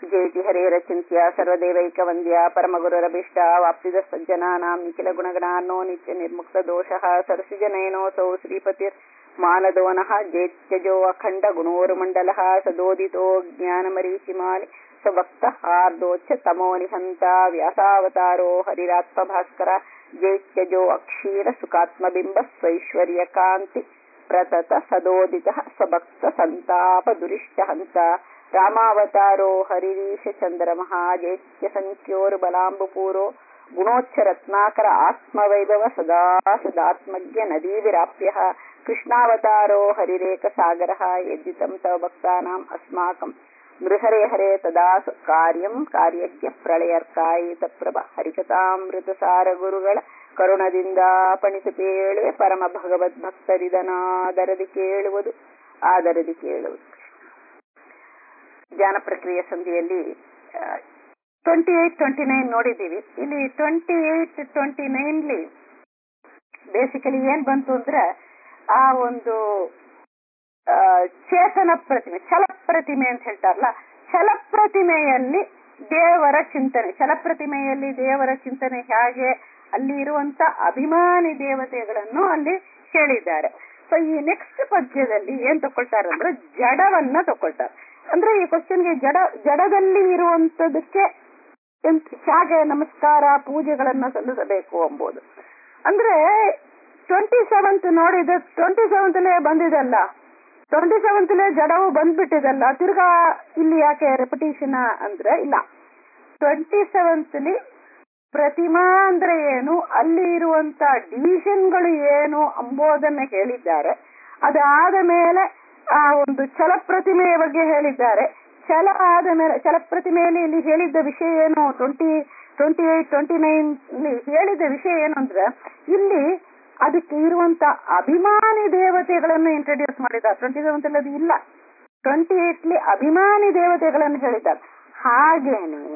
ಜಯತಿ ಹರೇರಚಿಂತ್ಯ ಸರ್ವದೇವೈಕವಂದ್ಯ ಪರಮಗುರುರಭಿಷ್ಟ ವಾಪ್ತಿದ ಸಜ್ಜನಾನಾಂ ನಿಖಿಲ ಗುಣಗಣಾನ್ನೋ ನಿತ್ಯ ನಿರ್ಮುಕ್ತ ದೋಷಃ ಸರಸಿಜನಯನೋಸೌ ಶ್ರೀಪತಿರ್ ಮಾನದೋನಃ ಜೇತ್ಯಜೋ ಅಖಂಡ ಗುಣೋರುಮಂಡಲಃ ಸದೋದಿತೋ ಜ್ಞಾನಮರೀಚಿಮಾಲಿ ಸ್ವಭಕ್ತ ಹಾರ್ದೋಚ್ಛ ತಮೋ ನಿಹಂತ ವ್ಯಾಸಾವತಾರೋ ಹರಿರಾತ್ಮಭಾಸ್ಕರ ಜೇತ್ಯಜೋ ಅಕ್ಷೀರ ಸುಖಾತ್ಮಬಿಂಬ ಸ್ವೈಶ್ವರ್ಯ ಕಾಂತಿ ಪ್ರತತ ಸದೋದಿತ ಸ್ವಭಕ್ತ ಸಂತಾಪ ದುರಿಷ್ಟ ಹಂತ ರಾಮಾವತಾರೋ ಹರಿರೀಶ ಚಂದ್ರ ಮಹಾಜೇತ್ಯ ಸಂಖ್ಯೋರು ಬಲಾಂಬುಪೂರೋ ಗುಣೋಚ್ಚ ರತ್ನಾಕರ ಆತ್ಮವೈಭವ ಸದಾ ಸದಾತ್ಮಜ್ಞ ನದೀ ವಿರಾಪ್ಯ ಕೃಷ್ಣಾವತಾರೋ ಹರಿರೇಕ ಸಾಗರ ಯದ್ದಿತಂ ತವ ಭಕ್ತಾನಾಂ ಅಸ್ಮಾಕಂ ನೃಹರೆ ಹರೆ ತದಾ ಕಾರ್ಯಂ ಕಾರ್ಯಜ್ಞ ಪ್ರಳಯರ್ಕಾಯಿತ ಪ್ರಭ ಹರಿಕಥಾಮೃತ ಸಾರ ಗುರುಗಳ ಕರುಣದಿಂದ ಪಣಿತು ಕೇಳುವೆ ಪರಮ ಭಗವದ್ ಭಕ್ತರಿದನಾದರದಿ ಕೇಳುವುದು ಆದರದಿ ಕೇಳುವುದು ಧ್ಯಾನ ಪ್ರಕ್ರಿಯೆ ಸಂಧಿಯಲ್ಲಿ ಟ್ವೆಂಟಿ ಏಟ್ ಟ್ವೆಂಟಿ ನೈನ್ ನೋಡಿದ್ದೀವಿ ಇಲ್ಲಿ ಟ್ವೆಂಟಿ ಏಟ್ ಟ್ವೆಂಟಿ ನೈನ್ಲಿ ಬೇಸಿಕಲಿ ಏನ್ ಬಂತು ಅಂದ್ರೆ ಆ ಒಂದು ಚೇತನ ಪ್ರತಿಮೆ ಛಲ ಪ್ರತಿಮೆ ಅಂತ ಹೇಳ್ತಾರಲ್ಲ ಛಲ ಪ್ರತಿಮೆಯಲ್ಲಿ ದೇವರ ಚಿಂತನೆ ಛಲ ಪ್ರತಿಮೆಯಲ್ಲಿ ದೇವರ ಚಿಂತನೆ ಹೇಗೆ ಅಲ್ಲಿ ಇರುವಂತ ಅಭಿಮಾನಿ ದೇವತೆಗಳನ್ನು ಅಲ್ಲಿ ಹೇಳಿದ್ದಾರೆ ಸೊ ಈ ನೆಕ್ಸ್ಟ್ ಪದ್ಯದಲ್ಲಿ ಏನ್ ತಕೊಳ್ತಾರೆ ಅಂದ್ರೆ ಜಡವನ್ನ ತಕೊಳ್ತಾರೆ ಅಂದ್ರೆ ಈ ಕ್ವಶನ್ಗೆ ಜಡ ಜಡದಲ್ಲಿ ಇರುವಂತದಕ್ಕೆ ಹೇಗೆ ನಮಸ್ಕಾರ ಪೂಜೆಗಳನ್ನ ಸಲ್ಲಿಸಬೇಕು ಎಂಬುದು ಅಂದ್ರೆ ಟ್ವೆಂಟಿ ಸೆವೆಂತ್ ನೋಡಿದ ಟ್ವೆಂಟಿ ಸೆವೆಂತ್ಲೇ ಬಂದಿದಲ್ಲ ಟ್ವೆಂಟಿ ಸೆವೆಂತ್ಲೇ ಜಡವು ಬಂದ್ಬಿಟ್ಟಿದಲ್ಲ ತಿರ್ಗಾ ಇಲ್ಲಿ ಯಾಕೆ ರೆಪಿಟೇಷನ್ ಅಂದ್ರೆ ಇಲ್ಲ ಟ್ವೆಂಟಿ ಸೆವೆಂತ್ಲಿ ಪ್ರತಿಮಾ ಅಂದ್ರೆ ಏನು ಅಲ್ಲಿ ಇರುವಂತ ಡಿವಿಷನ್ಗಳು ಏನು ಅಂಬೋದನ್ನ ಹೇಳಿದ್ದಾರೆ ಅದಾದ ಮೇಲೆ ಆ ಒಂದು ಛಲ ಪ್ರತಿಮೆಯ ಬಗ್ಗೆ ಹೇಳಿದ್ದಾರೆ ಛಲ ಆದ ಮೇಲೆ ಛಲ ಪ್ರತಿಮೆಯಲ್ಲಿ ಇಲ್ಲಿ ಹೇಳಿದ್ದ ವಿಷಯ ಏನು twenty twenty eight twenty nine ಹೇಳಿದ ವಿಷಯ ಏನು ಅಂದ್ರೆ ಇಲ್ಲಿ ಅದಕ್ಕೆ ಇರುವಂತ ಅಭಿಮಾನಿ ದೇವತೆಗಳನ್ನು ಇಂಟ್ರೊಡ್ಯೂಸ್ ಮಾಡಿದ್ದಾರೆ ಟ್ವೆಂಟಿ ಸೆವೆಂತ್ ಅದು ಇಲ್ಲ ಟ್ವೆಂಟಿ ಏಟ್ಲಿ ಅಭಿಮಾನಿ ದೇವತೆಗಳನ್ನು ಹೇಳಿದ್ದಾರೆ ಹಾಗೇನೆ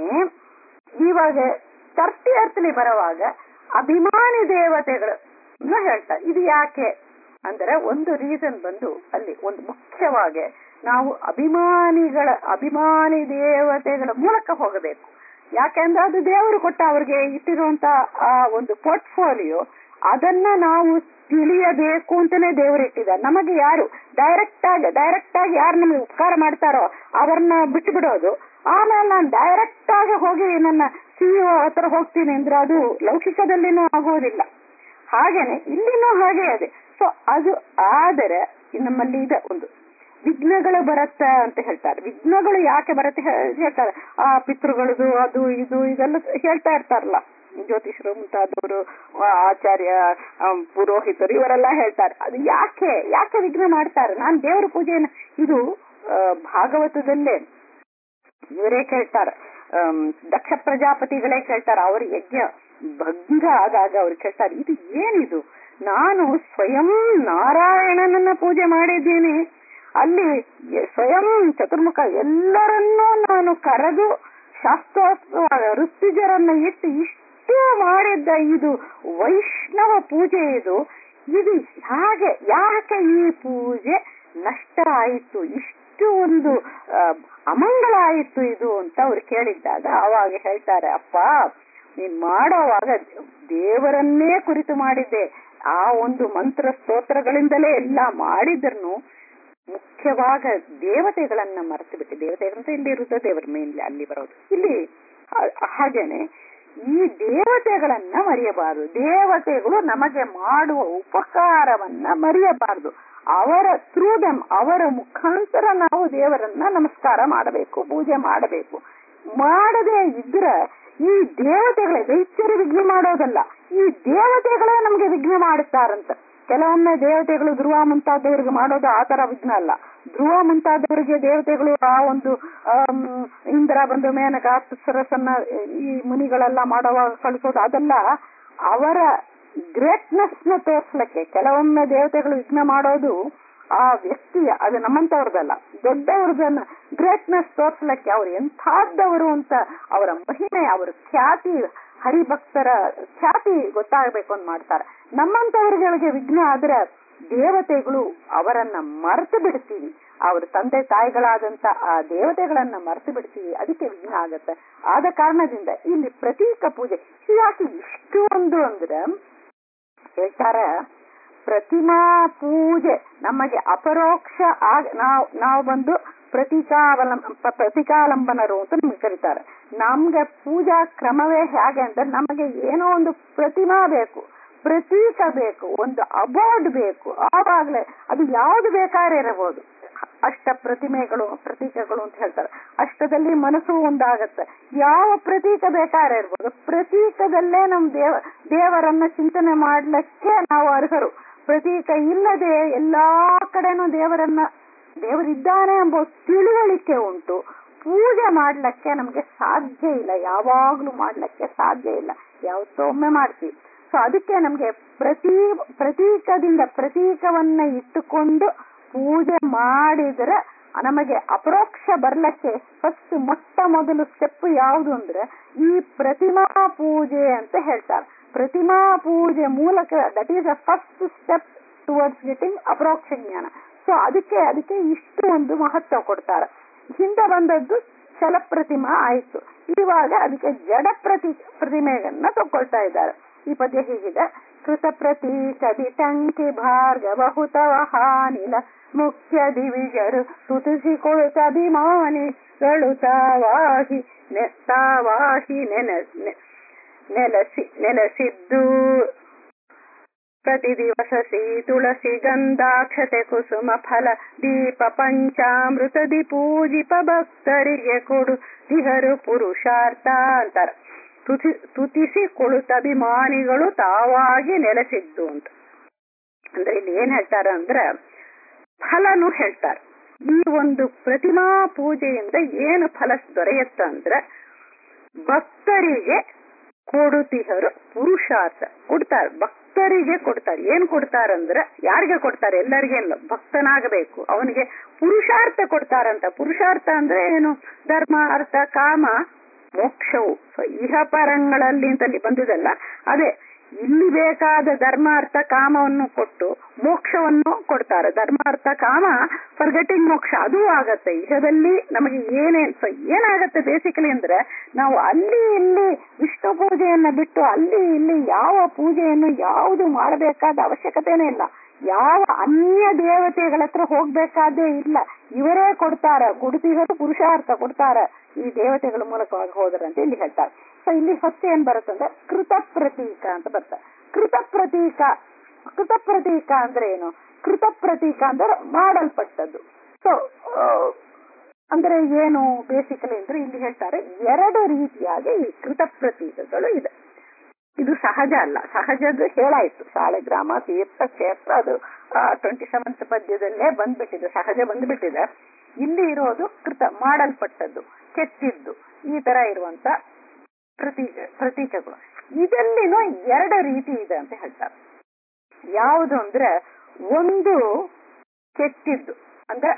ಇವಾಗ ತರ್ಟಿ ಅರ್ಥಲಿ ಬರುವಾಗ ಅಭಿಮಾನಿ ದೇವತೆಗಳನ್ನ ಹೇಳ್ತಾರೆ ಇದು ಯಾಕೆ ಅಂದ್ರೆ ಒಂದು ರೀಸನ್ ಬಂದು ಅಲ್ಲಿ ಒಂದು ಮುಖ್ಯವಾಗಿ ನಾವು ಅಭಿಮಾನಿಗಳ ಅಭಿಮಾನಿ ದೇವತೆಗಳ ಮೂಲಕ ಹೋಗಬೇಕು ಯಾಕೆಂದ್ರೆ ಅದು ದೇವರು ಕೊಟ್ಟ ಅವ್ರಿಗೆ ಇಟ್ಟಿರುವಂತ ಆ ಒಂದು ಪೋರ್ಟ್ಫೋಲಿಯೋ ಅದನ್ನ ನಾವು ತಿಳಿಯಬೇಕು ಅಂತಾನೆ ದೇವರು ಇಟ್ಟಿದ್ದಾರೆ ನಮಗೆ ಯಾರು ಡೈರೆಕ್ಟ್ ಆಗಿ ಡೈರೆಕ್ಟ್ ಆಗಿ ಯಾರು ನಮಗೆ ಉಪಕಾರ ಮಾಡ್ತಾರೋ ಅವ್ರನ್ನ ಬಿಟ್ಟು ಬಿಡೋದು ಆಮೇಲೆ ನಾನು ಡೈರೆಕ್ಟ್ ಆಗಿ ಹೋಗಿ ನನ್ನ ಸಿಇಒ ಹತ್ರ ಹೋಗ್ತೀನಿ ಅಂದ್ರೆ ಅದು ಲೌಕಿಕದಲ್ಲಿನೂ ಆಗೋದಿಲ್ಲ ಹಾಗೇನೆ ಇಲ್ಲಿನೂ ಹಾಗೆ ಇದೆ ಸೊ ಅದು ಆದರೆ ನಮ್ಮಲ್ಲಿ ಇದೆ ಒಂದು ವಿಘ್ನಗಳು ಬರತ್ತ ಅಂತ ಹೇಳ್ತಾರೆ ವಿಘ್ನಗಳು ಯಾಕೆ ಬರುತ್ತೆ ಹೇಳ್ತಾರೆ ಆ ಪಿತೃಗಳದು ಅದು ಇದು ಇದೆಲ್ಲ ಹೇಳ್ತಾ ಇರ್ತಾರಲ್ಲ ಜ್ಯೋತಿಷರು ಮುಂತಾದವರು ಆಚಾರ್ಯ ಪುರೋಹಿತರು ಇವರೆಲ್ಲ ಹೇಳ್ತಾರೆ ಅದು ಯಾಕೆ ಯಾಕೆ ವಿಘ್ನ ಮಾಡ್ತಾರೆ ನಾನು ದೇವರ ಪೂಜೆಯನ್ನು ಇದು ಭಾಗವತದಲ್ಲೇ ಇವರೇ ಕೇಳ್ತಾರೆ ದಕ್ಷ ಪ್ರಜಾಪತಿಗಳೇ ಕೇಳ್ತಾರೆ ಅವ್ರ ಯಜ್ಞ ಭಂಗ ಆದಾಗ ಅವ್ರು ಕೇಳ್ತಾರೆ ಇದು ಏನಿದು ನಾನು ಸ್ವಯಂ ನಾರಾಯಣನನ್ನ ಪೂಜೆ ಮಾಡಿದ್ದೀನಿ ಅಲ್ಲಿ ಸ್ವಯಂ ಚತುರ್ಮುಖ ಎಲ್ಲರನ್ನೂ ನಾನು ಕರೆದು ಶಾಸ್ತ್ರೋತ್ಸವ ಋತ್ವಿಜರನ್ನ ಇಟ್ಟು ಇಷ್ಟೇ ಮಾಡಿದ್ದ ಇದು ವೈಷ್ಣವ ಪೂಜೆ ಇದು ಇದು ಹಾಗೆ ಯಾಕೆ ಈ ಪೂಜೆ ನಷ್ಟ ಆಯಿತು ಇಷ್ಟು ಒಂದು ಅಮಂಗಳ ಆಯಿತು ಇದು ಅಂತ ಅವ್ರು ಕೇಳಿದ್ದಾಗ ಅವಾಗ ಹೇಳ್ತಾರೆ ಅಪ್ಪ ನೀನ್ ಮಾಡೋವಾಗ ದೇವರನ್ನೇ ಕುರಿತು ಮಾಡಿದ್ದೆ ಆ ಒಂದು ಮಂತ್ರ ಸ್ತೋತ್ರಗಳಿಂದಲೇ ಎಲ್ಲ ಮಾಡಿದ್ರು ಮುಖ್ಯವಾಗ ದೇವತೆಗಳನ್ನ ಮರೆತು ಬಿಟ್ಟು ದೇವತೆಗಳಂತ ಇಲ್ಲಿ ಇರುತ್ತೆ ದೇವರ ಮೇನ್ಲಿ ಅಲ್ಲಿ ಬರೋದು ಇಲ್ಲಿ ಹಾಗೇನೆ ಈ ದೇವತೆಗಳನ್ನ ಮರೆಯಬಾರದು ದೇವತೆಗಳು ನಮಗೆ ಮಾಡುವ ಉಪಕಾರವನ್ನ ಮರೆಯಬಾರದು ಅವರ ಥ್ರೂ ದಮ್ ಅವರ ಮುಖಾಂತರ ನಾವು ದೇವರನ್ನ ನಮಸ್ಕಾರ ಮಾಡಬೇಕು ಪೂಜೆ ಮಾಡಬೇಕು ಮಾಡದೇ ಇದ್ರೆ ಈ ದೇವತೆಗಳೇ ದೈತ್ಯರು ವಿಘ್ನ ಮಾಡೋದಲ್ಲ ಈ ದೇವತೆಗಳೇ ನಮಗೆ ವಿಘ್ನ ಮಾಡುತ್ತಾರಂತ ಕೆಲವೊಮ್ಮೆ ದೇವತೆಗಳು ಧ್ರುವ ಮುಂತಾದವರಿಗೆ ಮಾಡೋದು ಆ ತರ ವಿಘ್ನ ಅಲ್ಲ ಧ್ರುವ ಮುಂತಾದವರಿಗೆ ದೇವತೆಗಳು ಆ ಒಂದು ಇಂದ್ರ ಬಂದು ಮೇನಕ ಸರಸನ್ನ ಈ ಮುನಿಗಳೆಲ್ಲ ಮಾಡುವಾಗ ಕಳಿಸೋದು ಅದೆಲ್ಲ ಅವರ ಗ್ರೇಟ್ನೆಸ್ ನ ತೋರ್ಸ್ಲಿಕ್ಕೆ ಕೆಲವೊಮ್ಮೆ ದೇವತೆಗಳು ವಿಘ್ನ ಮಾಡೋದು ಆ ವ್ಯಕ್ತಿಯ ಅದು ನಮ್ಮಂತವ್ರದಲ್ಲ ದೊಡ್ಡವ್ರದನ್ನ ಗ್ರೇಟ್ನೆಸ್ ತೋರ್ಸ್ಲಿಕ್ಕೆ ಅವ್ರು ಎಂಥಾದ್ದವರು ಅಂತ ಅವರ ಮಹಿಮೆ ಅವರ ಖ್ಯಾತಿ ಹರಿಭಕ್ತರ ಖ್ಯಾತಿ ಗೊತ್ತಾಗಬೇಕು ಅಂತ ಮಾಡ್ತಾರೆ ನಮ್ಮಂತವ್ರಿಗೆ ವಿಘ್ನ ಆದ್ರೆ ದೇವತೆಗಳು ಅವರನ್ನ ಮರೆತು ಬಿಡ್ತೀವಿ ಅವ್ರ ತಂದೆ ತಾಯಿಗಳಾದಂತ ಆ ದೇವತೆಗಳನ್ನ ಮರೆತು ಬಿಡ್ತೀವಿ ಅದಕ್ಕೆ ವಿಘ್ನ ಆಗತ್ತೆ ಆದ ಕಾರಣದಿಂದ ಇಲ್ಲಿ ಪ್ರತೀಕ ಪೂಜೆ ಯಾಕೆ ಇಷ್ಟು ಒಂದು ಅಂದ್ರೆ ಹೇಳ್ತಾರ ಪ್ರತಿಮಾ ಪೂಜೆ ನಮಗೆ ಅಪರೋಕ್ಷ ಆಗ ನಾವು ನಾವು ಬಂದು ಪ್ರತೀಕಾವಲಂ ಪ್ರತಿಕಾಲಂಬನರು ಅಂತ ನಮ್ಗೆ ಕರೀತಾರೆ ನಮ್ಗೆ ಪೂಜಾ ಕ್ರಮವೇ ಹೇಗೆ ಅಂದ್ರೆ ನಮಗೆ ಏನೋ ಒಂದು ಪ್ರತಿಮಾ ಬೇಕು ಪ್ರತೀಕ ಬೇಕು ಒಂದು ಅಬೋರ್ಡ್ ಬೇಕು ಆವಾಗ್ಲೇ ಅದು ಯಾವ್ದು ಬೇಕಾದ್ರೆ ಇರಬಹುದು ಅಷ್ಟ ಪ್ರತಿಮೆಗಳು ಪ್ರತೀಕಗಳು ಅಂತ ಹೇಳ್ತಾರೆ ಅಷ್ಟದಲ್ಲಿ ಮನಸ್ಸು ಒಂದಾಗತ್ತೆ ಯಾವ ಪ್ರತೀಕ ಬೇಕಾದ್ರೆ ಇರ್ಬೋದು ಪ್ರತೀಕದಲ್ಲೇ ನಮ್ ದೇವ ದೇವರನ್ನ ಚಿಂತನೆ ಮಾಡ್ಲಿಕ್ಕೆ ನಾವು ಅರ್ಹರು ಪ್ರತೀಕ ಇಲ್ಲದೆ ಎಲ್ಲಾ ಕಡೆನೂ ದೇವರನ್ನ ದೇವರಿದ್ದಾನೆ ಎಂಬ ತಿಳುವಳಿಕೆ ಉಂಟು ಪೂಜೆ ಮಾಡ್ಲಿಕ್ಕೆ ನಮ್ಗೆ ಸಾಧ್ಯ ಇಲ್ಲ ಯಾವಾಗ್ಲೂ ಮಾಡ್ಲಿಕ್ಕೆ ಸಾಧ್ಯ ಇಲ್ಲ ಯಾವತ್ತೋ ಒಮ್ಮೆ ಮಾಡ್ತೀವಿ ಸೊ ಅದಕ್ಕೆ ನಮ್ಗೆ ಪ್ರತಿ ಪ್ರತೀಕದಿಂದ ಪ್ರತೀಕವನ್ನ ಇಟ್ಟುಕೊಂಡು ಪೂಜೆ ಮಾಡಿದ್ರೆ ನಮಗೆ ಅಪರೋಕ್ಷ ಬರ್ಲಕ್ಕೆ ಫಸ್ಟ್ ಮೊಟ್ಟ ಮೊದಲು ಸ್ಟೆಪ್ ಯಾವುದು ಅಂದ್ರೆ ಈ ಪ್ರತಿಮಾ ಪೂಜೆ ಅಂತ ಹೇಳ್ತಾರೆ ಪ್ರತಿಮಾ ಪೂಜೆ ಮೂಲಕ that is a first step towards getting ಅಪರೋಕ್ಷ ಜ್ಞಾನ ಸೊ ಅದಕ್ಕೆ ಅದಕ್ಕೆ ಇಷ್ಟು ಒಂದು ಮಹತ್ವ ಕೊಡ್ತಾರೆ ಹಿಂದೆ ಬಂದದ್ದು ಚಲ ಪ್ರತಿಮಾ ಆಯ್ತು ಇವಾಗ ಅದಕ್ಕೆ ಜಡ ಪ್ರತಿ ಪ್ರತಿಮೆಗಳನ್ನ ತಗೊಳ್ತಾ ಇದ್ದಾರೆ ಈ ಪದ್ಯ ಹೀಗಿದೆ ಕೃತ ಪ್ರತೀಕ ದಿಟಂಕಿ ಭಾರ್ಗಬಹುತ ಹಾನಿಲ ಮುಖ್ಯ ದಿವಿಜರು ತುತಿಸಿಕೊಳ್ತ ಅಭಿಮಾನಿಗಳು ತಾವಾಹಿ ತಾವಾಹಿ ನೆನ ನೆಲಸಿ ನೆಲೆಸಿದ್ದು ಪ್ರತಿ ದಿವಸಸಿ ತುಳಸಿ ಗಂಧಾಕ್ಷತೆ ಕುಸುಮ ಫಲ ದೀಪ ಪಂಚಾಮೃತದಿ ಪೂಜಿಪ ಭಕ್ತರಿಗೆ ಕೊಡು ದಿಹರು ಪುರುಷಾರ್ಥ ಅಂತಾರ ತುತಿ ತುತಿಸಿ ಕೊಳುತ್ತ ಅಭಿಮಾನಿಗಳು ತಾವಾಗಿ ನೆಲೆಸಿದ್ದು ಅಂತ ಅಂದ್ರೆ ಇಲ್ಲಿ ಏನ್ ಹೇಳ್ತಾರ ಅಂದ್ರೆ ಫಲನು ಹೇಳ್ತಾರೆ ಈ ಒಂದು ಪ್ರತಿಮಾ ಪೂಜೆಯಿಂದ ಏನು ಫಲ ದೊರೆಯುತ್ತ ಅಂದ್ರೆ ಭಕ್ತರಿಗೆ ಕೊಡುತಿಹರು ಪುರುಷಾರ್ಥ ಕೊಡ್ತಾರೆ ಭಕ್ತರಿಗೆ ಕೊಡ್ತಾರೆ ಏನ್ ಕೊಡ್ತಾರಂದ್ರೆ ಯಾರಿಗೆ ಕೊಡ್ತಾರೆ ಎಲ್ಲರಿಗೆ ಅಲ್ಲ ಭಕ್ತನಾಗಬೇಕು ಅವನಿಗೆ ಪುರುಷಾರ್ಥ ಕೊಡ್ತಾರಂತ ಪುರುಷಾರ್ಥ ಅಂದ್ರೆ ಏನು ಧರ್ಮ ಅರ್ಥ ಕಾಮ ಮೋಕ್ಷವು ಇಹ ಪರಂಗಳಲ್ಲಿ ಅಂತಲ್ಲಿ ಬಂದಿದಲ್ಲ ಅದೇ ಇಲ್ಲಿ ಬೇಕಾದ ಧರ್ಮಾರ್ಥ ಕಾಮವನ್ನು ಕೊಟ್ಟು ಮೋಕ್ಷವನ್ನು ಕೊಡ್ತಾರೆ ಧರ್ಮಾರ್ಥ ಕಾಮ ಫರ್ಗೆಟಿಂಗ್ ಮೋಕ್ಷ ಅದು ಆಗತ್ತೆ ಇಹದಲ್ಲಿ ನಮಗೆ ಏನೇನ್ ಏನಾಗತ್ತೆ ಬೇಸಿಕಲಿ ಅಂದ್ರೆ ನಾವು ಅಲ್ಲಿ ಇಲ್ಲಿ ವಿಷ್ಣು ಪೂಜೆಯನ್ನ ಬಿಟ್ಟು ಅಲ್ಲಿ ಇಲ್ಲಿ ಯಾವ ಪೂಜೆಯನ್ನು ಯಾವುದು ಮಾಡಬೇಕಾದ ಅವಶ್ಯಕತೆನೇ ಇಲ್ಲ ಯಾವ ಅನ್ಯ ದೇವತೆಗಳ ಹತ್ರ ಹೋಗ್ಬೇಕಾದೇ ಇಲ್ಲ ಇವರೇ ಕೊಡ್ತಾರ ಗುಡುತಿಗರು ಪುರುಷಾರ್ಥ ಕೊಡ್ತಾರ ಈ ದೇವತೆಗಳ ಮೂಲಕವಾಗಿ ಹೋದ್ರಂತ ಇಲ್ಲಿ ಹೇಳ್ತಾರೆ ಸೊ ಇಲ್ಲಿ ಫಸ್ಟ್ ಏನ್ ಬರುತ್ತಂದ್ರೆ ಕೃತ ಪ್ರತೀಕ ಅಂತ ಬರುತ್ತೆ ಕೃತ ಪ್ರತೀಕ ಕೃತ ಪ್ರತೀಕ ಅಂದ್ರೆ ಏನು ಕೃತ ಪ್ರತೀಕ ಅಂದ್ರೆ ಮಾಡಲ್ಪಟ್ಟದ್ದು ಸೊ ಅಂದ್ರೆ ಏನು ಬೇಸಿಕಲಿ ಅಂದ್ರೆ ಇಲ್ಲಿ ಹೇಳ್ತಾರೆ ಎರಡು ರೀತಿಯಾಗಿ ಈ ಕೃತ ಪ್ರತೀಕಗಳು ಇದೆ ಇದು ಸಹಜ ಅಲ್ಲ ಸಹಜದ ಹೇಳಾಯ್ತು ಶಾಲೆಗ್ರಾಮ ತೀರ್ಥ ಕ್ಷೇತ್ರ ಅದು ಟ್ವೆಂಟಿ ಸೆವೆಂತ್ ಪದ್ಯದಲ್ಲೇ ಬಂದ್ಬಿಟ್ಟಿದೆ ಸಹಜ ಬಂದ್ಬಿಟ್ಟಿದೆ ಇಲ್ಲಿ ಇರೋದು ಕೃತ ಮಾಡಲ್ಪಟ್ಟದ್ದು ಕೆತ್ತಿದ್ದು ಈ ತರ ಇರುವಂತ ಪ್ರತೀಕ ಪ್ರತೀಕಗಳು ಇದಲ್ಲಿನೂ ಎರಡು ರೀತಿ ಇದೆ ಅಂತ ಹೇಳ್ತಾರೆ ಯಾವುದು ಅಂದ್ರೆ ಒಂದು ಕೆತ್ತಿದ್ದು ಅಂದ್ರೆ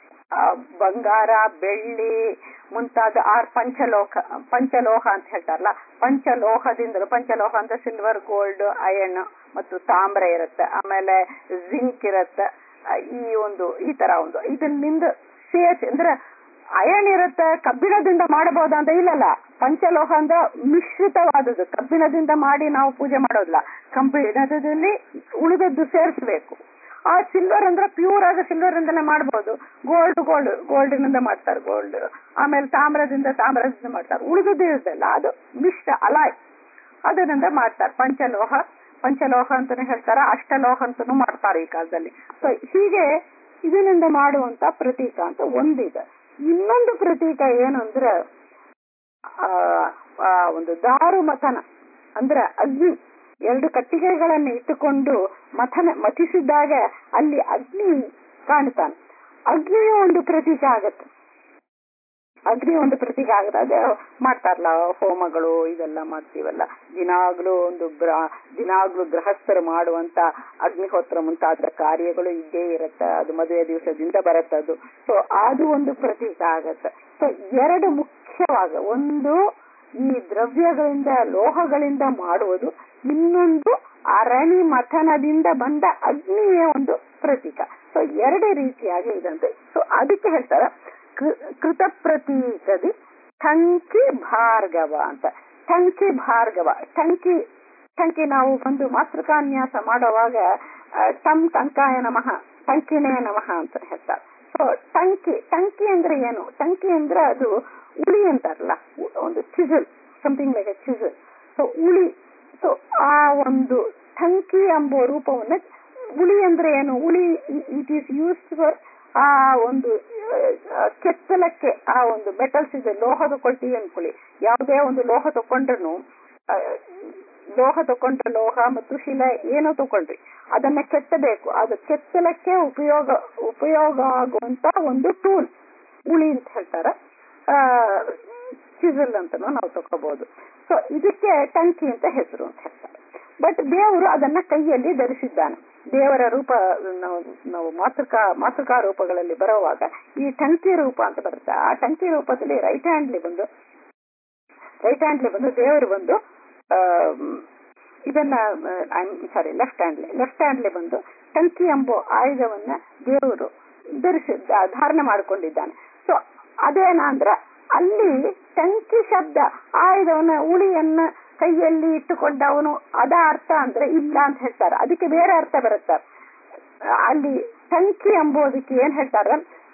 ಬಂಗಾರ ಬೆಳ್ಳಿ ಮುಂತಾದ ಆರ್ ಪಂಚಲೋಹ ಪಂಚಲೋಹ ಅಂತ ಹೇಳ್ತಾರಲ್ಲ ಪಂಚಲೋಹದಿಂದ ಪಂಚಲೋಹ ಅಂದ್ರೆ ಸಿಲ್ವರ್ ಗೋಲ್ಡ್ ಅಯನ್ ಮತ್ತು ತಾಮ್ರ ಇರುತ್ತೆ ಆಮೇಲೆ ಜಿಂಕ್ ಇರುತ್ತೆ ಈ ಒಂದು ಈ ತರ ಒಂದು ಇದರಿಂದ ಸೇರ್ಸಿ ಅಂದ್ರೆ ಅಯನ್ ಇರುತ್ತೆ ಕಬ್ಬಿಣದಿಂದ ಮಾಡಬಹುದಾ ಅಂತ ಇಲ್ಲಲ್ಲ ಪಂಚಲೋಹ ಅಂದ್ರೆ ಮಿಶ್ರಿತವಾದದ್ದು ಕಬ್ಬಿಣದಿಂದ ಮಾಡಿ ನಾವು ಪೂಜೆ ಮಾಡೋದಿಲ್ಲ ಕಬ್ಬಿಣದಲ್ಲಿ ಉಳಿದದ್ದು ಸೇರಿಸಬೇಕು ಆ ಸಿಲ್ವರ್ ಅಂದ್ರೆ ಪ್ಯೂರ್ ಆಗ ಸಿಲ್ವರ್ ಇಂದಲೇ ಮಾಡಬಹುದು ಗೋಲ್ಡ್ ಗೋಲ್ಡ್ ಗೋಲ್ಡಿನಿಂದ ಮಾಡ್ತಾರೆ ಗೋಲ್ಡ್ ಆಮೇಲೆ ತಾಮ್ರದಿಂದ ತಾಮ್ರದಿಂದ ಮಾಡ್ತಾರೆ ಉಳಿದದ್ದು ಇರುತ್ತಲ್ಲ ಅದು ಮಿಶ್ರ ಅಲಾಯ್ ಅದರಿಂದ ಮಾಡ್ತಾರೆ ಪಂಚಲೋಹ ಪಂಚಲೋಹ ಅಂತಾನೆ ಹೇಳ್ತಾರೆ ಅಷ್ಟಲೋಹ ಅಂತಾನು ಮಾಡ್ತಾರೆ ಈ ಕಾಲದಲ್ಲಿ ಸೊ ಹೀಗೆ ಇದರಿಂದ ಮಾಡುವಂತ ಪ್ರತೀಕ ಅಂತ ಒಂದಿದೆ ಇನ್ನೊಂದು ಪ್ರತೀಕ ಏನು ಅಂದ್ರೆ ಆ ಒಂದು ದಾರು ಮಥನ ಅಂದ್ರೆ ಅಗ್ನಿ ಎರಡು ಕಟ್ಟಿಗೆಗಳನ್ನು ಇಟ್ಟುಕೊಂಡು ಮಥನ ಮಥಿಸಿದಾಗ ಅಲ್ಲಿ ಅಗ್ನಿ ಕಾಣ್ತಾನೆ ಅಗ್ನಿಯು ಒಂದು ಪ್ರತೀಕ ಆಗತ್ತೆ ಅಗ್ನಿ ಒಂದು ಪ್ರತೀಕ ಆಗತ್ತೆ ಅದೇ ಮಾಡ್ತಾರಲ್ಲ ಹೋಮಗಳು ಇದೆಲ್ಲ ಮಾಡ್ತೀವಲ್ಲ ದಿನಾಗ್ಲೂ ಒಂದು ದಿನಾಗ್ಲೂ ಗೃಹಸ್ಥರು ಮಾಡುವಂತ ಅಗ್ನಿಹೋತ್ರ ಮುಂತಾದ ಕಾರ್ಯಗಳು ಇದ್ದೇ ಇರುತ್ತೆ ಅದು ಮದುವೆ ದಿವಸದಿಂದ ಬರುತ್ತೆ ಅದು ಸೊ ಅದು ಒಂದು ಪ್ರತೀಕ ಆಗತ್ತೆ ಸೊ ಎರಡು ಮುಖ್ಯವಾಗ ಒಂದು ಈ ದ್ರವ್ಯಗಳಿಂದ ಲೋಹಗಳಿಂದ ಮಾಡುವುದು ಇನ್ನೊಂದು ಅರಣಿ ಮಥನದಿಂದ ಬಂದ ಅಗ್ನಿಯ ಒಂದು ಪ್ರತೀಕ ಸೊ ಎರಡು ರೀತಿಯಾಗಿ ಇದಂತೆ ಸೊ ಅದಕ್ಕೆ ಹೇಳ್ತಾರ ಕೃತ ಪ್ರತೀಕದಿ ಟಂಕಿ ಭಾರ್ಗವ ಅಂತ ಟಂಕಿ ಭಾರ್ಗವ ಟಂಕಿ ಟಂಕಿ ನಾವು ಒಂದು ಮಾತೃಕಾನ್ಯಾಸ ಮಾಡುವಾಗ ಟಂ ಟಂಕಾಯ ನಮಃ ಟಂಕಿನೇ ನಮಃ ಅಂತ ಹೇಳ್ತಾರೆ ಸೊ ಟಂಕಿ ಟಂಕಿ ಅಂದ್ರೆ ಏನು ಟಂಕಿ ಅಂದ್ರೆ ಅದು ಉಳಿ ಅಂತಾರಲ್ಲ ಒಂದು chisel something like a chisel so ಉಳಿ ಸೊ ಆ ಒಂದು ಟಂಕಿ ಎಂಬ ರೂಪವನ್ನ ಉಳಿ ಅಂದ್ರೆ ಏನು ಉಳಿ ಇಟ್ ಈಸ್ ಯೂಸ್ಡ್ ಫಾರ್ ಆ ಒಂದು ಕೆತ್ತಲಕ್ಕೆ ಆ ಒಂದು ಮೆಟಲ್ಸ್ ಇದೆ ಲೋಹ ತಗೊಳ್ತೀವಿ ಅನ್ಕೊಳ್ಳಿ ಯಾವುದೇ ಒಂದು ಲೋಹ ತಕೊಂಡ್ರು ಲೋಹ ತಕೊಂಡ್ರೆ ಲೋಹ ಮತ್ತು ಶಿಲೆ ಏನೋ ತಗೊಳ್ರಿ ಅದನ್ನ ಕೆತ್ತಬೇಕು ಅದು ಕೆತ್ತಲಕ್ಕೆ ಉಪಯೋಗ ಉಪಯೋಗ ಆಗುವಂತ ಒಂದು ಟೂಲ್ ಉಳಿ ಅಂತ ಹೇಳ್ತಾರೆ ಚಿಸಲ್ ಅಂತನೂ ನಾವು ತಗೋಬಹುದು ಸೊ ಇದಕ್ಕೆ ಟಂಕಿ ಅಂತ ಹೆಸರು ಅಂತ ಹೇಳ್ತಾರೆ ಬಟ್ ದೇವರು ಅದನ್ನ ಕೈಯಲ್ಲಿ ಧರಿಸಿದ್ದಾನೆ ದೇವರ ರೂಪ ನಾವು ನಾವು ಮಾತೃಕಾ ಮಾತೃಕಾ ರೂಪಗಳಲ್ಲಿ ಬರುವಾಗ ಈ ಟಂಕಿ ರೂಪ ಅಂತ ಬರುತ್ತೆ ಆ ಟಂಕಿ ರೂಪದಲ್ಲಿ ರೈಟ್ ಹ್ಯಾಂಡ್ಲಿ ಬಂದು ರೈಟ್ ಹ್ಯಾಂಡ್ಲಿ ಬಂದು ದೇವರು ಬಂದು ಇದನ್ನ ಸಾರಿ ಲೆಫ್ಟ್ ಹ್ಯಾಂಡ್ಲಿ ಲೆಫ್ಟ್ ಹ್ಯಾಂಡ್ಲಿ ಬಂದು ಟಂಕಿ ಎಂಬ ಆಯುಧವನ್ನ ದೇವರು ಧರಿಸಿ ಧಾರಣೆ ಮಾಡಿಕೊಂಡಿದ್ದಾನೆ ಸೊ ಅದೇನ ಅಂದ್ರೆ ಅಲ್ಲಿ ಟಂಕಿ ಶಬ್ದ ಆಯುಧವನ್ನ ಉಳಿಯನ್ನ ಕೈಯಲ್ಲಿ ಇಟ್ಟುಕೊಂಡವನು ಅದ ಅರ್ಥ ಅಂದ್ರೆ ಇಲ್ಲ ಅಂತ ಹೇಳ್ತಾರೆ ಅದಕ್ಕೆ ಬೇರೆ ಅರ್ಥ ಬರುತ್ತೆ ಅಲ್ಲಿ ಟಂಕಿ ಎಂಬುದಕ್ಕೆ ಏನ್ ಹೇಳ್ತಾರೆ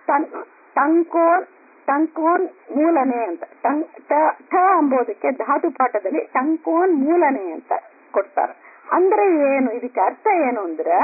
ಟಂಕೋನ್ ಟಂಕೋನ್ ಮೂಲನೆ ಅಂತ ಠ ಎಂಬುದಕ್ಕೆ ಧಾತು ಪಾಠದಲ್ಲಿ ಟಂಕೋನ್ ಮೂಲನೆ ಅಂತ ಕೊಡ್ತಾರೆ ಅಂದ್ರೆ ಏನು ಇದಕ್ಕೆ ಅರ್ಥ ಏನು ಅಂದ್ರೆ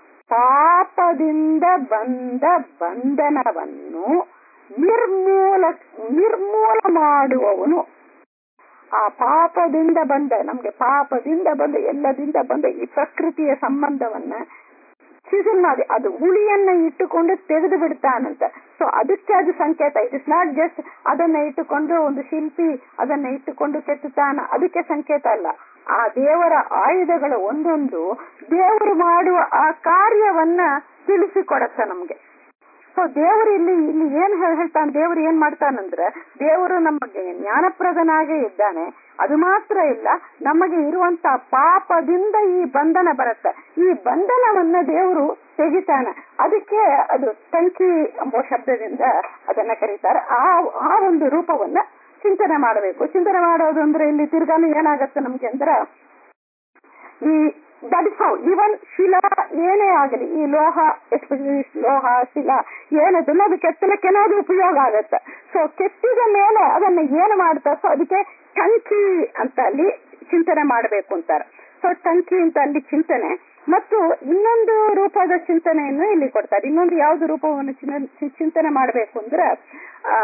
ಪಾಪದಿಂದ ಬಂದ ಬಂಧನವನ್ನು ನಿರ್ಮೂಲ ನಿರ್ಮೂಲ ಮಾಡುವವನು ಆ ಪಾಪದಿಂದ ಬಂದ ನಮ್ಗೆ ಪಾಪದಿಂದ ಬಂದ ಎಲ್ಲದಿಂದ ಬಂದ ಈ ಪ್ರಕೃತಿಯ ಸಂಬಂಧವನ್ನ ಸಿಸಲ್ ಮಾಡಿ ಅದು ಉಳಿಯನ್ನ ಇಟ್ಟುಕೊಂಡು ತೆಗೆದು ಬಿಡ್ತಾನಂತ ಸೊ ಅದಕ್ಕೆ ಅದು ಸಂಕೇತ ಇಟ್ ಇಸ್ ನಾಟ್ ಜಸ್ಟ್ ಅದನ್ನ ಇಟ್ಟುಕೊಂಡು ಒಂದು ಶಿಲ್ಪಿ ಅದನ್ನ ಇಟ್ಟುಕೊಂಡು ಕೆತ್ತುತ್ತಾನ ಅದಕ್ಕೆ ಸಂಕೇತ ಅಲ್ಲ ಆ ದೇವರ ಆಯುಧಗಳ ಒಂದೊಂದು ದೇವರು ಮಾಡುವ ಆ ಕಾರ್ಯವನ್ನ ತಿಳಿಸಿಕೊಡತ್ತ ನಮ್ಗೆ ಸೊ ದೇವರು ಇಲ್ಲಿ ಇಲ್ಲಿ ಏನ್ ಹೇಳ್ತಾನೆ ದೇವರು ಏನ್ ಮಾಡ್ತಾನಂದ್ರೆ ದೇವರು ನಮಗೆ ಜ್ಞಾನಪ್ರದನಾಗೇ ಇದ್ದಾನೆ ಅದು ಮಾತ್ರ ಇಲ್ಲ ನಮಗೆ ಇರುವಂತ ಪಾಪದಿಂದ ಈ ಬಂಧನ ಬರುತ್ತೆ ಈ ಬಂಧನವನ್ನ ದೇವರು ತೆಗಿತಾನೆ ಅದಕ್ಕೆ ಅದು ಟಂಕಿ ಎಂಬ ಶಬ್ದದಿಂದ ಅದನ್ನ ಕರೀತಾರೆ ಆ ಆ ಒಂದು ರೂಪವನ್ನ ಚಿಂತನೆ ಮಾಡಬೇಕು ಚಿಂತನೆ ಮಾಡೋದು ಅಂದ್ರೆ ಇಲ್ಲಿ ತಿರ್ಗಾನು ಏನಾಗತ್ತೆ ನಮ್ಗೆ ಅಂದ್ರೆ ಈ ದಟ್ ಇಸ್ ಹೌ ಇವನ್ ಶಿಲಾ ಏನೇ ಆಗಲಿ ಈ ಲೋಹ ಎಸ್ಪೆಷಲಿ ಲೋಹ ಶಿಲಾ ಏನದನ್ನ ಅದು ಕೆತ್ತಲಕ್ಕೆ ಅದು ಉಪಯೋಗ ಆಗತ್ತೆ ಸೊ ಕೆತ್ತಿದ ಮೇಲೆ ಅದನ್ನ ಏನು ಮಾಡ್ತಾರೆ ಸೊ ಅದಕ್ಕೆ ಟಂಕಿ ಅಂತ ಅಲ್ಲಿ ಚಿಂತನೆ ಮಾಡಬೇಕು ಅಂತಾರೆ ಸೊ ಟಂಕಿ ಅಂತ ಅಲ್ಲಿ ಚಿಂತನೆ ಮತ್ತು ಇನ್ನೊಂದು ರೂಪದ ಚಿಂತನೆಯನ್ನು ಇಲ್ಲಿ ಕೊಡ್ತಾರೆ ಇನ್ನೊಂದು ಯಾವ್ದು ರೂಪವನ್ನು ಚಿಂತನೆ ಮಾಡಬೇಕು ಅಂದ್ರೆ ಆ